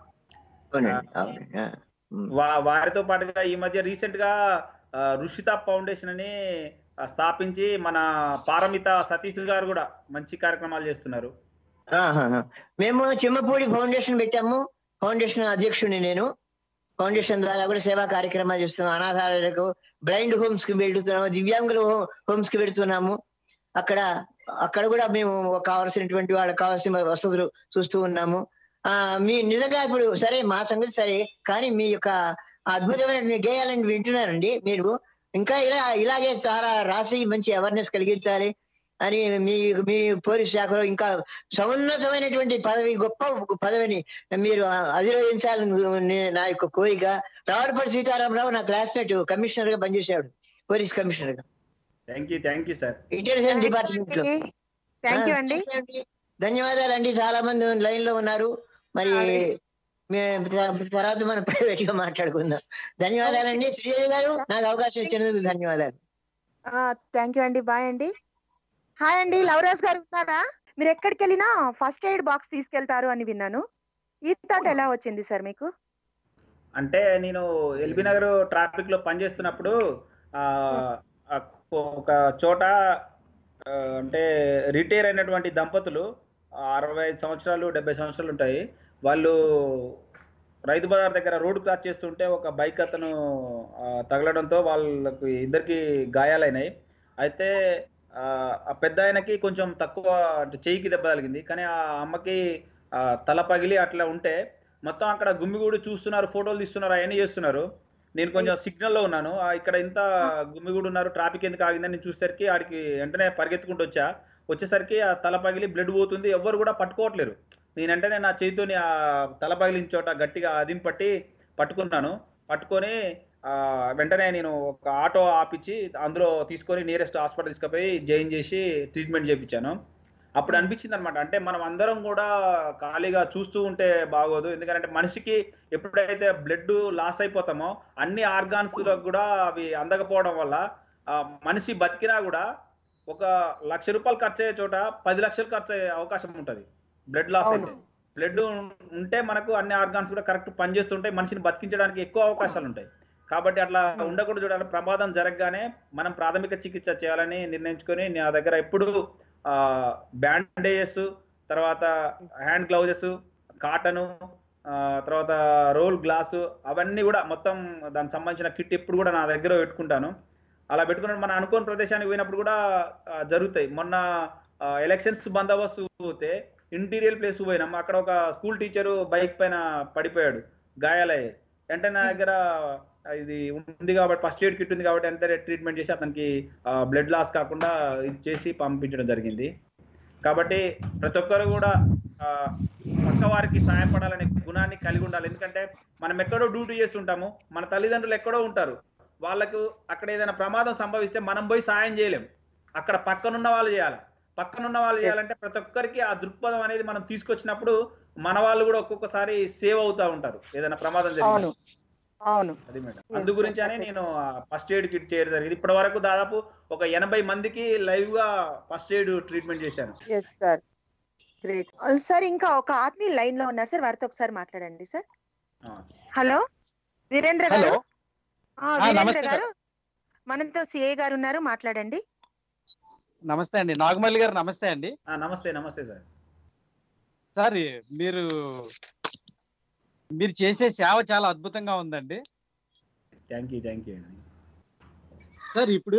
అవునండి అవునండి ఆ, ఉమ్. వా- వారితో పాటుగా ఈ మధ్య రీసెంట్ గా ఆ, రుషిత ఫౌండేషన్ అని ఆ, స్థాపించి మన పారమిత సతీష్ గారు కూడా మంచి కార్యక్రమాలు చేస్తున్నారు ఆహాహా. మేము చిమ్మపూడి ఫౌండేషన్ పెట్టాము ఫౌండేషన్ అధ్యక్షుడిని నేను ఫౌండేషన్ ద్వారా కూడా సేవా కార్యక్రమాలు చేస్తున్నాం అనాథాలయాలకు బ్లైండ్ హోమ్స్ కి వెళ్తున్నాము దివ్యాంగుల హోమ్స్ కి వెళ్తున్నాము అక్కడ అక్కడ కూడా మేము కావాల్సినటువంటి వాళ్ళకి కావాల్సిన వసతులు చూస్తూ ఉన్నాము ఆ మీ నిజంగా ఇప్పుడు సరే మా సంగతి సరే కానీ మీ యొక్క అద్భుతమైన గేయాలని వింటున్నారండి మీరు ఇంకా ఇలా ఇలాగే చాలా రాసి మంచి అవేర్నెస్ కలిగించాలి అని మీ మీ పోలీస్ శాఖలో ఇంకా సమున్నతమైనటువంటి పదవి గొప్ప పదవిని మీరు అధిరోహించాలని నే- నా యొక్క కోరిక రావులపల్లి సీతారామరావు నా క్లాస్మేట్ కమిషనర్ గా పనిచేశాడు పోలీస్ కమిషనర్ గా thank you thank you sir intelligence department లో థ్యాంక్ యూ అండి ధన్యవాదాలు అండి చాలా మంది లైన్ లో ఉన్నారు మరి మే- తర్వాత మనం ప్రైవేట్ గా మాట్లాడుకుందాం ధన్యవాదాలండి శ్రీదేవి గారు నాకు అవకాశం ఇచ్చినందుకు ధన్యవాదాలు థ్యాంక్ యూ అండి బాయ్ అండి హాయ్ అండి లవరాజ్ గారు ఉన్నారా మీరు ఎక్కడికి వెళ్ళినా ఫస్ట్ ఎయిడ్ బాక్స్ తీసుకెళ్తారు అని విన్నాను ఈ థాట్ ఎలా వచ్చింది సార్ మీకు అంటే నేను ఎల్బీ నగర్ ట్రాఫిక్ లో పనిచేస్తున్నప్పుడు ఆ, ఆ ఒక చోట ఆ, అంటే రిటైర్ అయినటువంటి దంపతులు అరవై ఐదు సంవత్సరాలు డెబ్బై సంవత్సరాలు ఉంటాయి వాళ్ళు రైతు బజార్ దగ్గర రోడ్డు క్రాస్ చేస్తుంటే ఒక బైక్ అతను ఆ, తగలడంతో వాళ్ళకి ఇద్దరికి గాయాలైనాయి అయితే ఆ ఆ పెద్ద ఆయనకి కొంచెం తక్కువ అంటే చెయ్యికి దెబ్బ తగిలింది కానీ ఆ అమ్మకి ఆ, తల పగిలి అట్లా ఉంటే మొత్తం అక్కడ గుమ్మిగూడి చూస్తున్నారు ఫోటోలు తీస్తున్నారు అవన్నీ చేస్తున్నారు నేను కొంచెం సిగ్నల్ లో ఉన్నాను ఆ, ఇక్కడ ఇంత గుమ్మిగూడు ఉన్నారు ట్రాఫిక్ ఎందుకు ఆగిందని నేను చూసేసరికి ఆడికి వెంటనే పరిగెత్తుకుంటూ వచ్చా వచ్చేసరికి ఆ తల పగిలి బ్లడ్ పోతుంది ఎవ్వరు కూడా పట్టుకోవట్లేరు నేను వెంటనే నా చేతితోని ఆ తల పగిలిన చోట గట్టిగా అదిం పట్టి పట్టుకున్నాను పట్టుకొని ఆ, వెంటనే నేను ఒక ఆటో ఆపిచ్చి అందులో తీసుకొని నియరెస్ట్ హాస్పిటల్ తీసుకుపోయి జాయిన్ చేసి ట్రీట్మెంట్ చేయించాను అప్పుడు అనిపించింది అనమాట అంటే మనం అందరం కూడా ఖాళీగా చూస్తూ ఉంటే బాగోదు ఎందుకంటే మనిషికి ఎప్పుడైతే బ్లడ్ లాస్ అయిపోతామో అన్ని ఆర్గాన్స్ కూడా అవి అందకపోవడం వల్ల ఆ, మనిషి బతికినా కూడా ఒక లక్ష రూపాయలు ఖర్చు అయ్యే చోట పది లక్షలు ఖర్చు అయ్యే అవకాశం ఉంటుంది బ్లడ్ లాస్ అయితే బ్లడ్ ఉంటే మనకు అన్ని ఆర్గాన్స్ కూడా కరెక్ట్ పనిచేస్తుంటాయి మనిషిని బతికించడానికి ఎక్కువ అవకాశాలు ఉంటాయి కాబట్టి అట్లా ఉండకూడదు చూడాలి ప్రమాదం జరగగానే మనం ప్రాథమిక చికిత్స చేయాలని నిర్ణయించుకొని నా దగ్గర ఎప్పుడు బ్యాండేజెస్ తర్వాత హ్యాండ్ గ్లౌజెస్ కాటను తర్వాత రోల్ గ్లాసు అవన్నీ కూడా మొత్తం దానికి సంబంధించిన కిట్ ఎప్పుడు కూడా నా దగ్గర పెట్టుకుంటాను అలా పెట్టుకున్న మన అనుకోని ప్రదేశానికి పోయినప్పుడు కూడా ఆ, జరుగుతాయి మొన్న ఎలక్షన్స్ బందోబస్తు పోతే ఇంటీరియర్ ప్లేస్ పోయినాం అక్కడ ఒక స్కూల్ టీచరు బైక్ పైన పడిపోయాడు గాయాలయ్యాయి వెంటనే నా దగ్గర ఇది ఉంది కాబట్టి ఫస్ట్ ఎయిడ్ కిట్ ఉంది కాబట్టి వెంటనే ట్రీట్మెంట్ చేసి అతనికి బ్లడ్ లాస్ కాకుండా ఇది చేసి పంపించడం జరిగింది కాబట్టి ప్రతి ఒక్కరు కూడా ఆ, పక్క వారికి సహాయపడాలనే గుణాన్ని కలిగి ఉండాలి ఎందుకంటే మనం ఎక్కడో డ్యూటీ చేస్తుంటాము మన తల్లిదండ్రులు ఎక్కడో ఉంటారు వాళ్ళకు అక్కడ ఏదైనా ప్రమాదం సంభవిస్తే మనం పోయి సాయం చేయలేం అక్కడ పక్కనున్న వాళ్ళు చేయాలి పక్కనున్న వాళ్ళు చేయాలంటే ప్రతి ఒక్కరికి ఆ దృక్పథం అనేది మనం తీసుకొచ్చినప్పుడు మన వాళ్ళు కూడా ఒక్కొక్కసారి సేవ్ అవుతా ఉంటారు ఏదైనా ప్రమాదం అవును జరిగింది అవును అది మేడం అందు గురించి అని నేను ఫస్ట్ ఎయిడ్ కిట్ చేయడం జరిగింది ఇప్పటి వరకు దాదాపు ఒక ఎనభై మందికి లైవ్ గా ఫస్ట్ ఎయిడ్ ట్రీట్మెంట్ చేశాను ఎస్ సార్ గ్రేట్ సార్ ఇంకా ఒక ఆత్మీయ లైన్ లో ఉన్నారు సార్ వారితో ఒకసారి మాట్లాడండి సార్ హలో వీరేంద్ర గారు హలో ఆ, ఆ, వీరేంద్ర నమస్తే గారు మనతో సిఐ గారు ఉన్నారు మాట్లాడండి నమస్తే అండి నాగమల్లి గారు నమస్తే అండి నమస్తే నమస్తే సార్ సార్ మీరు మీరు చేసే సేవ చాలా అద్భుతంగా ఉందండి థ్యాంక్ యూ థ్యాంక్ యూ అండి సార్ ఇప్పుడు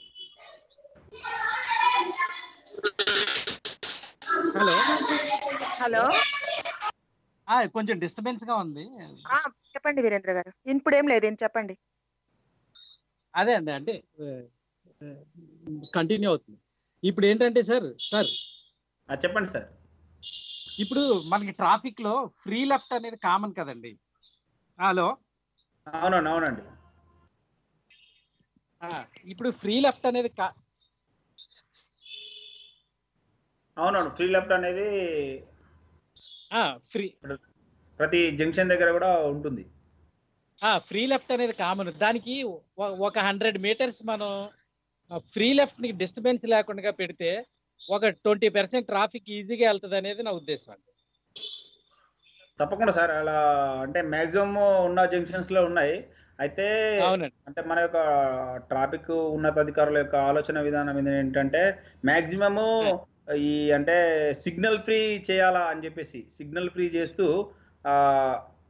హలో హలో ఆ, కొంచెం డిస్టర్బెన్స్ గా ఉంది ఆ, చెప్పండి వీరేంద్ర గారు ఇప్పుడు ఏం లేదు ఏం చెప్పండి అదే అండి అంటే కంటిన్యూ అవుతుంది ఇప్పుడు ఏంటంటే సార్ సార్ చెప్పండి సార్ ఇప్పుడు మనకి ట్రాఫిక్ లో ఫ్రీ లెఫ్ట్ అనేది కామన్ కదండి హలో అవునండి అవునండి ఆ, ఇప్పుడు ఫ్రీ లెఫ్ట్ అనేది కా- అవునవును ఫ్రీ లెఫ్ట్ అనేది ఫ్రీ ప్రతి జంక్షన్ దగ్గర కూడా ఉంటుంది ఫ్రీ లెఫ్ట్ అనేది కామన్ దానికి ఒ- ఒక హండ్రెడ్ మీటర్స్ మనం ఫ్రీ లెఫ్ట్ ని డిస్టర్బెన్స్ లేకుండా పెడితే ఒక ట్వంటీ పర్సెంట్ ట్రాఫిక్ ఈజీగా వెళ్తుంది అనేది నా ఉద్దేశం అండి తప్పకుండా సార్ అలా అంటే మాక్సిమం ఉన్న జంక్షన్స్ లో ఉన్నాయి అయితే అవునండి. అంటే మన యొక్క ట్రాఫిక్ ఉన్నతాధికారుల యొక్క ఆలోచన విధానం ఇది ఏంటంటే మాక్సిమము ఈ అంటే సిగ్నల్ ఫ్రీ చేయాలా అని చెప్పేసి సిగ్నల్ ఫ్రీ చేస్తూ ఆ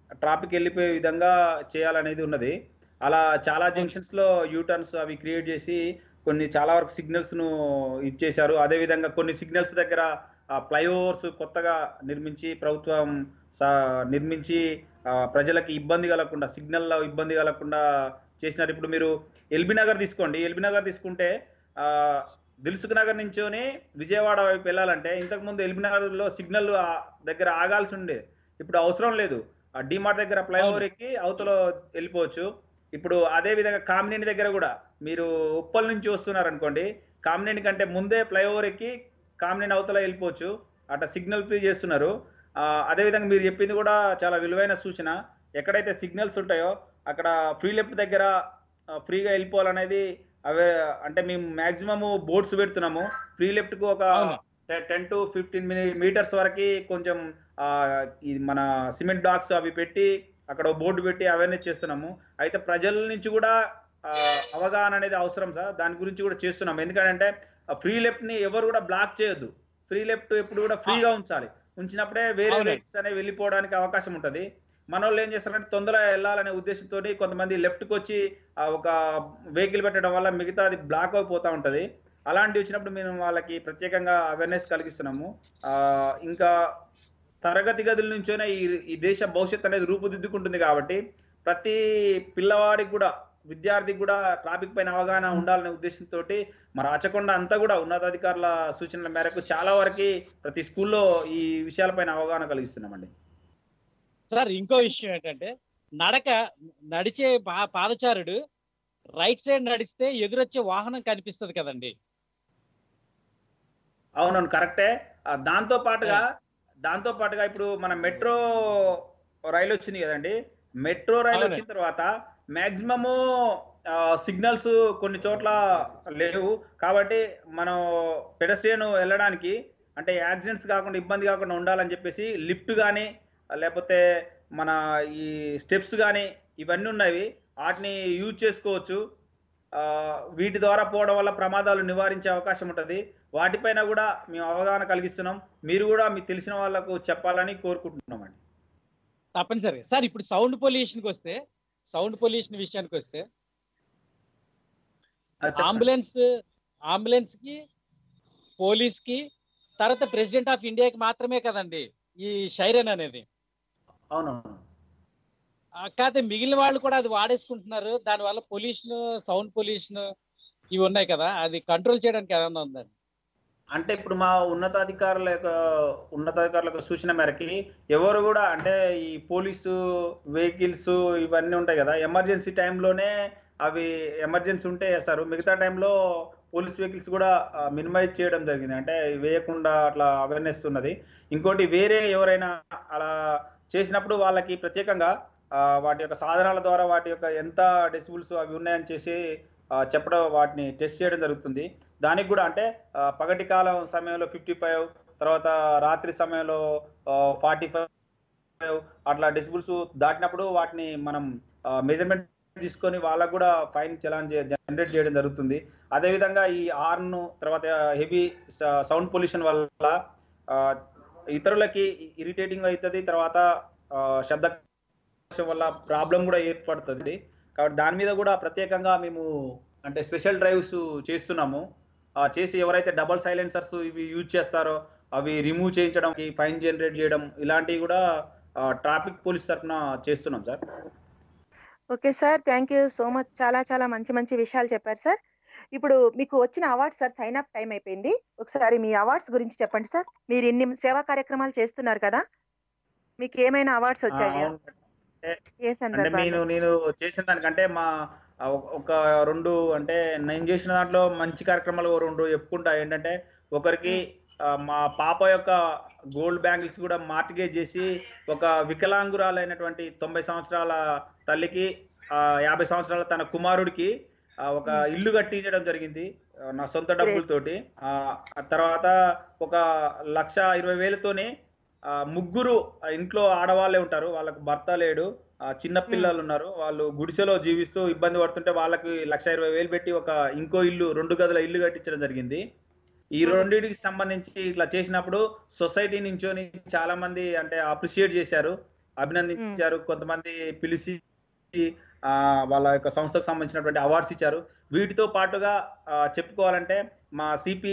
ట్రాఫిక్ వెళ్ళిపోయే విధంగా చేయాలనేది ఉన్నది అలా చాలా జంక్షన్స్ లో యూటర్న్స్ అవి క్రియేట్ చేసి కొన్ని చాలా వరకు సిగ్నల్స్ ను ఇచ్చేశారు అదే విధంగా కొన్ని సిగ్నల్స్ దగ్గర ఫ్లైఓవర్స్ కొత్తగా నిర్మించి ప్రభుత్వం స- నిర్మించి ఆ, ప్రజలకి ఇబ్బంది కలగకుండా సిగ్నల్ లో ఇబ్బంది కలగకుండా చేసినారు ఇప్పుడు మీరు ఎల్బీ నగర్ తీసుకోండి ఎల్బీ నగర్ తీసుకుంటే ఆ, దిల్సుఖ్ నగర్ నుంచోని విజయవాడ వైపు వెళ్ళాలంటే ఇంతకు ముందు ఎల్బీ నగర్ లో సిగ్నల్ దగ్గర ఆగాల్సి ఉండే ఇప్పుడు అవసరం లేదు ఆ డిమార్ట్ దగ్గర ఫ్లైఓవర్ ఎక్కి అవతల వెళ్ళిపోవచ్చు ఇప్పుడు అదే విధంగా కామినేని దగ్గర కూడా మీరు ఉప్పల్ నుంచి వస్తున్నారు అనుకోండి కామినేని కంటే ముందే ఫ్లైఓవర్ ఎక్కి కామినేని అవతల వెళ్ళిపోవచ్చు అట్లా సిగ్నల్ ఫ్రీ చేస్తున్నారు ఆ, అదే విధంగా మీరు చెప్పింది కూడా చాలా విలువైన సూచన ఎక్కడైతే సిగ్నల్స్ ఉంటాయో అక్కడ ఫ్రీ లెఫ్ట్ దగ్గర ఆ, ఫ్రీగా వెళ్ళిపోవాలనేది అవే అంటే మేము మాక్సిమం బోర్డ్స్ పెడుతున్నాము ఫ్రీ లెఫ్ట్ కు ఒక టెన్ టు ఫిఫ్టీన్ మీటర్స్ వరకు కొంచెం ఆ, ఇది మన సిమెంట్ డాక్స్ అవి పెట్టి అక్కడ బోర్డు పెట్టి అవేర్నెస్ చేస్తున్నాము అయితే ప్రజల నుంచి కూడా ఆ, అవగాహన అనేది అవసరం సార్ దాని గురించి కూడా చేస్తున్నాం ఎందుకంటే ఫ్రీ లెఫ్ట్ ని ఎవరు కూడా బ్లాక్ చేయొద్దు ఫ్రీ లెఫ్ట్ ఎప్పుడు కూడా ఫ్రీగా ఉంచాలి ఉంచినప్పుడే వేరే అవునండి. వెహికల్స్ అనేవి వెళ్ళిపోవడానికి అవకాశం ఉంటుంది మన వాళ్ళు ఏం చేస్తారంటే తొందరగా వెళ్ళాలనే ఉద్దేశంతో కొంతమంది left కి వచ్చి ఆ, ఒక వెహికల్ పెట్టడం వల్ల మిగతా అది బ్లాక్ అయిపోతూ ఉంటది అలాంటివి వచ్చినప్పుడు మేము వాళ్ళకి ప్రత్యేకంగా అవేర్నెస్ కలిగిస్తున్నాము ఆ, ఇంకా తరగతి గదుల నుంచోనే ఈ ఈ దేశ భవిష్యత్తు అనేది రూపుదిద్దుకుంటుంది కాబట్టి ప్రతి పిల్లవాడికి కూడా విద్యార్థికి కూడా ట్రాఫిక్ పైన అవగాహన ఉండాలనే ఉద్దేశంతో మరి అచకొండ అంతా కూడా ఉన్నతాధికారుల సూచనల మేరకు చాలా వరకు ప్రతి స్కూల్లో ఈ విషయాలపైన అవగాహన కలిగిస్తున్నామండి సార్ ఇంకో విషయం ఏంటంటే నడక నడిచే పా- పాదచారుడు రైట్ సైడ్ నడిస్తే ఎదురొచ్చే వాహనం కనిపిస్తుంది కదండి అవునవును కరెక్టే ఆ, దాంతో పాటుగా దాంతో పాటుగా ఇప్పుడు మన మెట్రో రైలు వచ్చింది కదండి మెట్రో రైలు అవునండి. వచ్చిన తర్వాత మాక్సిమము సిగ్నల్స్ కొన్ని చోట్ల లేవు కాబట్టి మనం పెడస్ట్రియన్ వెళ్ళడానికి అంటే యాక్సిడెంట్స్ కాకుండా ఇబ్బంది కాకుండా ఉండాలని చెప్పేసి లిఫ్ట్ కానీ లేకపోతే మన ఈ స్టెప్స్ కానీ ఇవన్నీ ఉన్నవి వాటిని యూజ్ చేసుకోవచ్చు ఆ, వీటి ద్వారా పోవడం వల్ల ప్రమాదాలు నివారించే అవకాశం ఉంటుంది వాటిపైన కూడా మేము అవగాహన కలిగిస్తున్నాం మీరు కూడా మీకు తెలిసిన వాళ్ళకు చెప్పాలని కోరుకుంటున్నామండి తప్పనిసరిగా సార్ ఇప్పుడు సౌండ్ పొల్యూషన్కి వస్తే సౌండ్ పొల్యూషన్ విషయానికి వస్తే అంబులెన్స్ అంబులెన్స్ కి పోలీస్ కి తర్వాత ప్రెసిడెంట్ ఆఫ్ ఇండియాకి మాత్రమే కదండి ఈ షైరన్ అనేది అవునవును ఆ, కాకపోతే మిగిలిన వాళ్ళు కూడా అది వాడేసుకుంటున్నారు దానివల్ల పొల్యూషన్ సౌండ్ పొల్యూషన్ ఇవి ఉన్నాయి కదా అది కంట్రోల్ చేయడానికి ఏదన్నా ఉందండి అంటే ఇప్పుడు మా ఉన్నతాధికారుల యొక్క ఉన్నతాధికారుల యొక్క సూచన మేరకి ఎవరు కూడా అంటే ఈ పోలీసు వెహికల్స్ ఇవన్నీ ఉంటాయి కదా ఎమర్జెన్సీ టైంలోనే అవి ఎమర్జెన్సీ ఉంటే వేస్తారు మిగతా టైంలో పోలీస్ వెహికల్స్ కూడా మినిమైజ్ చేయడం జరిగింది అంటే వేయకుండా అట్లా అవేర్నెస్ ఉన్నది ఇంకోటి వేరే ఎవరైనా అలా చేసినప్పుడు వాళ్ళకి ప్రత్యేకంగా ఆ, వాటి యొక్క సాధనాల ద్వారా వాటి యొక్క ఎంత డెసిబుల్స్ అవి ఉన్నాయని చేసి ఆ, చెప్పడం వాటిని టెస్ట్ చేయడం జరుగుతుంది దానికి కూడా అంటే ఆ, పగటి కాలం సమయంలో ఫిఫ్టీ ఫైవ్ తర్వాత రాత్రి సమయంలో ఫార్టీ ఫైవ్ అట్లా డెసిబుల్స్ దాటినప్పుడు వాటిని మనం మెజర్మెంట్ తీసుకొని వాళ్ళకు కూడా ఫైన్ చలాన్ జనరేట్ చేయడం జరుగుతుంది అదేవిధంగా ఈ హార్న్ తర్వాత హెవీ సౌండ్ పొల్యూషన్ వల్ల ఆ, ఇతరులకి ఇరిటేటింగ్ అవుతుంది తర్వాత ఆ, శబ్ద కాలుష్యం వల్ల ప్రాబ్లం కూడా ఏర్పడుతుంది కాబట్టి దాని మీద కూడా ప్రత్యేకంగా మేము అంటే స్పెషల్ డ్రైవ్స్ చేస్తున్నాము ఆ చేసి ఎవరైతే డబల్ సైలెన్సర్స్ ఇవి యూజ్ చేస్తారో అవి రిమూవ్ చేయించడం ఫైన్ జనరేట్ చేయడం ఇలాంటివి కూడా ట్రాఫిక్ పోలీస్ తరఫున చేస్తున్నాం sir okay sir thank you so much చాలా చాలా మంచి మంచి విషయాలు చెప్పారు సార్ ఇప్పుడు మీకు వచ్చిన awards sir sign up time అయిపోయింది ఒకసారి మీ అవార్డ్స్ గురించి చెప్పండి సార్ మీరు ఇన్ని సేవా కార్యక్రమాలు చేస్తున్నారు కదా మీకు ఏమైనా అవార్డ్స్ వచ్చాయా అవును. ఏ అంటే సందర్భంలో నేను నేను చేసిన దానికంటే మా ఆ, ఒక- ఒక రెండు అంటే నేను చేసిన దాంట్లో మంచి కార్యక్రమాలు ఓ రెండు చెప్పుకుంటా ఏంటంటే ఒకరికి ఆ, మా పాప యొక్క గోల్డ్ బ్యాంగిల్స్ కూడా మార్టిగేజ్ చేసి ఒక వికలాంగురాలైనటువంటి తొంభై సంవత్సరాల తల్లికి ఆ, యాభై సంవత్సరాల తన కుమారుడికి ఆ, ఒక ఇల్లు కట్టించడం జరిగింది ఆ, నా సొంత డబ్బులతోటి ఆ ఆ తర్వాత ఒక లక్ష ఇరవై వేలతోని ఆ, ముగ్గురు ఆ ఇంట్లో ఆడవాళ్ళే ఉంటారు వాళ్ళకు భర్త లేడు ఆ, చిన్న పిల్లలు ఉన్నారు వాళ్ళు గుడిసెలో జీవిస్తూ ఇబ్బంది పడుతుంటే వాళ్ళకి లక్ష ఇరవై వేలు పెట్టి ఒక ఇంకో ఇల్లు రెండు గదుల ఇల్లు కట్టించడం జరిగింది ఈ రెండింటికి సంబంధించి ఇట్లా చేసినప్పుడు సొసైటీ నుంచోని చాలా మంది అంటే అప్రిషియేట్ చేశారు అభినందించారు కొంతమంది పిలిచి ఆ, వాళ్ళ యొక్క సంస్థకు సంబంధించినటువంటి అవార్డ్స్ ఇచ్చారు వీటితో పాటుగా ఆ, చెప్పుకోవాలంటే మా సిపి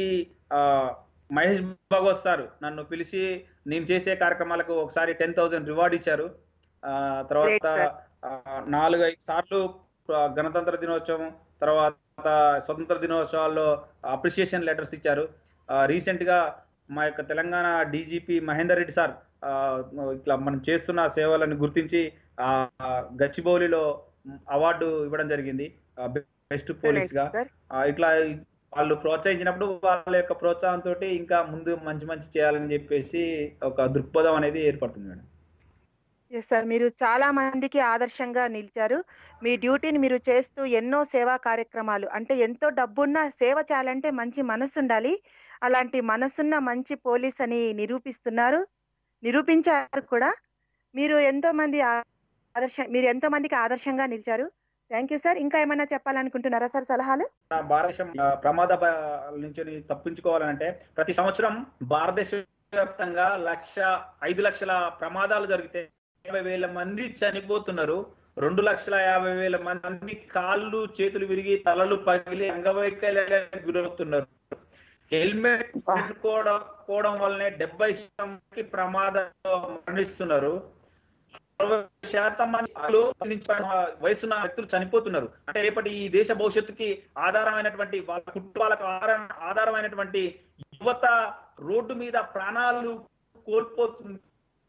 మహేష్ భగవత్ సార్ నన్ను పిలిచి నేను చేసే కార్యక్రమాలకు ఒకసారి టెన్ థౌసండ్ రివార్డ్ ఇచ్చారు ఆ, తర్వాత Great, sir. ఆ, నాలుగు ఐదు సార్లు ఆ, గణతంత్ర దినోత్సవం తర్వాత స్వతంత్ర దినోత్సవాల్లో అప్రిషియేషన్ లెటర్స్ ఇచ్చారు రీసెంట్ గా మా యొక్క తెలంగాణ డీజీపీ మహేందర్ రెడ్డి సార్ ఆ, ఇట్లా మనం చేస్తున్న సేవలను గుర్తించి ఆ గచ్చిబౌలిలో అవార్డు ఇవ్వడం జరిగింది బెస్ట్ పోలీస్ గా ఆ, ఇట్లా వాళ్ళు ప్రోత్సహించినప్పుడు వాళ్ళ యొక్క ప్రోత్సాహంతో ఇంకా ముందు మంచి మంచి చేయాలని చెప్పేసి ఒక దృక్పథం అనేది ఏర్పడుతుంది మేడం ఎస్ సార్ మీరు చాలా మందికి ఆదర్శంగా నిలిచారు మీ డ్యూటీని మీరు చేస్తూ ఎన్నో సేవా కార్యక్రమాలు అంటే ఎంతో డబ్బున్న సేవ చేయాలంటే మంచి మనసు ఉండాలి అలాంటి మనసున్న మంచి పోలీస్ అని నిరూపిస్తున్నారు నిరూపించారు కూడా మీరు ఎంతో మంది ఆ- ఆదర్శ మీరు ఎంతో మందికి ఆదర్శంగా నిలిచారు థ్యాంక్ యూ సార్ ఇంకా ఏమైనా చెప్పాలనుకుంటున్నారా సార్ సలహాలు మన భారతదేశం ఆ, ప్రమాద భ- నుంచి తప్పించుకోవాలంటే ప్రతి సంవత్సరం భారతదేశ వ్యాప్తంగా లక్ష ఐదు లక్షల ప్రమాదాలు జరిగితే యాభై వేల మంది చనిపోతున్నారు రెండు లక్షల యాభై వేల మంది కాళ్ళు చేతులు విరిగి తలలు పగిలి అంగవైకల్యానికి గురవుతున్నారు హెల్మెట్ పెట్టుకోవడం పోవడం వల్లనే డెబ్బై శాతం మందికి ప్రమాదంలో మరణిస్తున్నారు అరవై శాతం మంది వాళ్ళు నుంచి వయసున్న వ్యక్తులు చనిపోతున్నారు అంటే రేపటి ఈ దేశ భవిష్యత్తుకి ఆధారమైనటువంటి వాళ్ళ కుటుంబాలకు ఆధార- ఆధారమైనటువంటి యువత రోడ్డు మీద ప్రాణాలు కోల్పోతుంది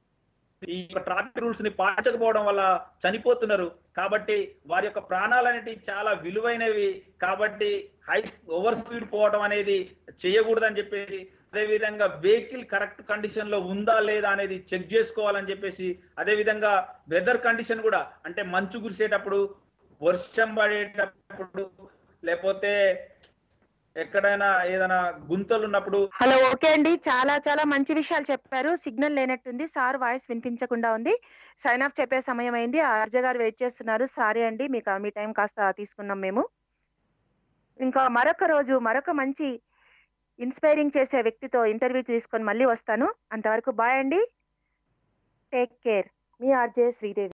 ఈ ట్రాఫిక్ రూల్స్ ని పాటించకపోవడం వల్ల చనిపోతున్నారు కాబట్టి వారి యొక్క ప్రాణాలు అనేవి చాలా విలువైనవి కాబట్టి హై ఓవర్ స్పీడ్ పోవడం అనేది చేయకూడదని చెప్పేసి అదే విధంగా వెహికల్ కరెక్ట్ కండిషన్ లో ఉందా లేదా అనేది చెక్ చేసుకోవాలని చెప్పేసి అదే విధంగా వెదర్ కండిషన్ కూడా అంటే మంచు కురిసేటప్పుడు వర్షం పడేటప్పుడు లేకపోతే ఎక్కడైనా ఏదైనా గుంతలు ఉన్నప్పుడు హలో ఓకే అండి చాలా చాలా మంచి విషయాలు చెప్పారు సిగ్నల్ లేనట్టుంది సార్ వాయిస్ వినిపించకుండా ఉంది సైన్ ఆఫ్ చెప్పే సమయం అయింది ఆర్జే గారు వెయిట్ చేస్తున్నారు సారీ అండి మీకు మీ టైం కాస్త తీసుకున్నాం మేము ఇంకా మరొక రోజు మరొక మంచి ఇన్స్పైరింగ్ చేసే వ్యక్తితో ఇంటర్వ్యూ తీసుకొని మళ్ళీ వస్తాను అంతవరకు బాయ్ అండి టేక్ కేర్ మీ ఆర్జే శ్రీదేవి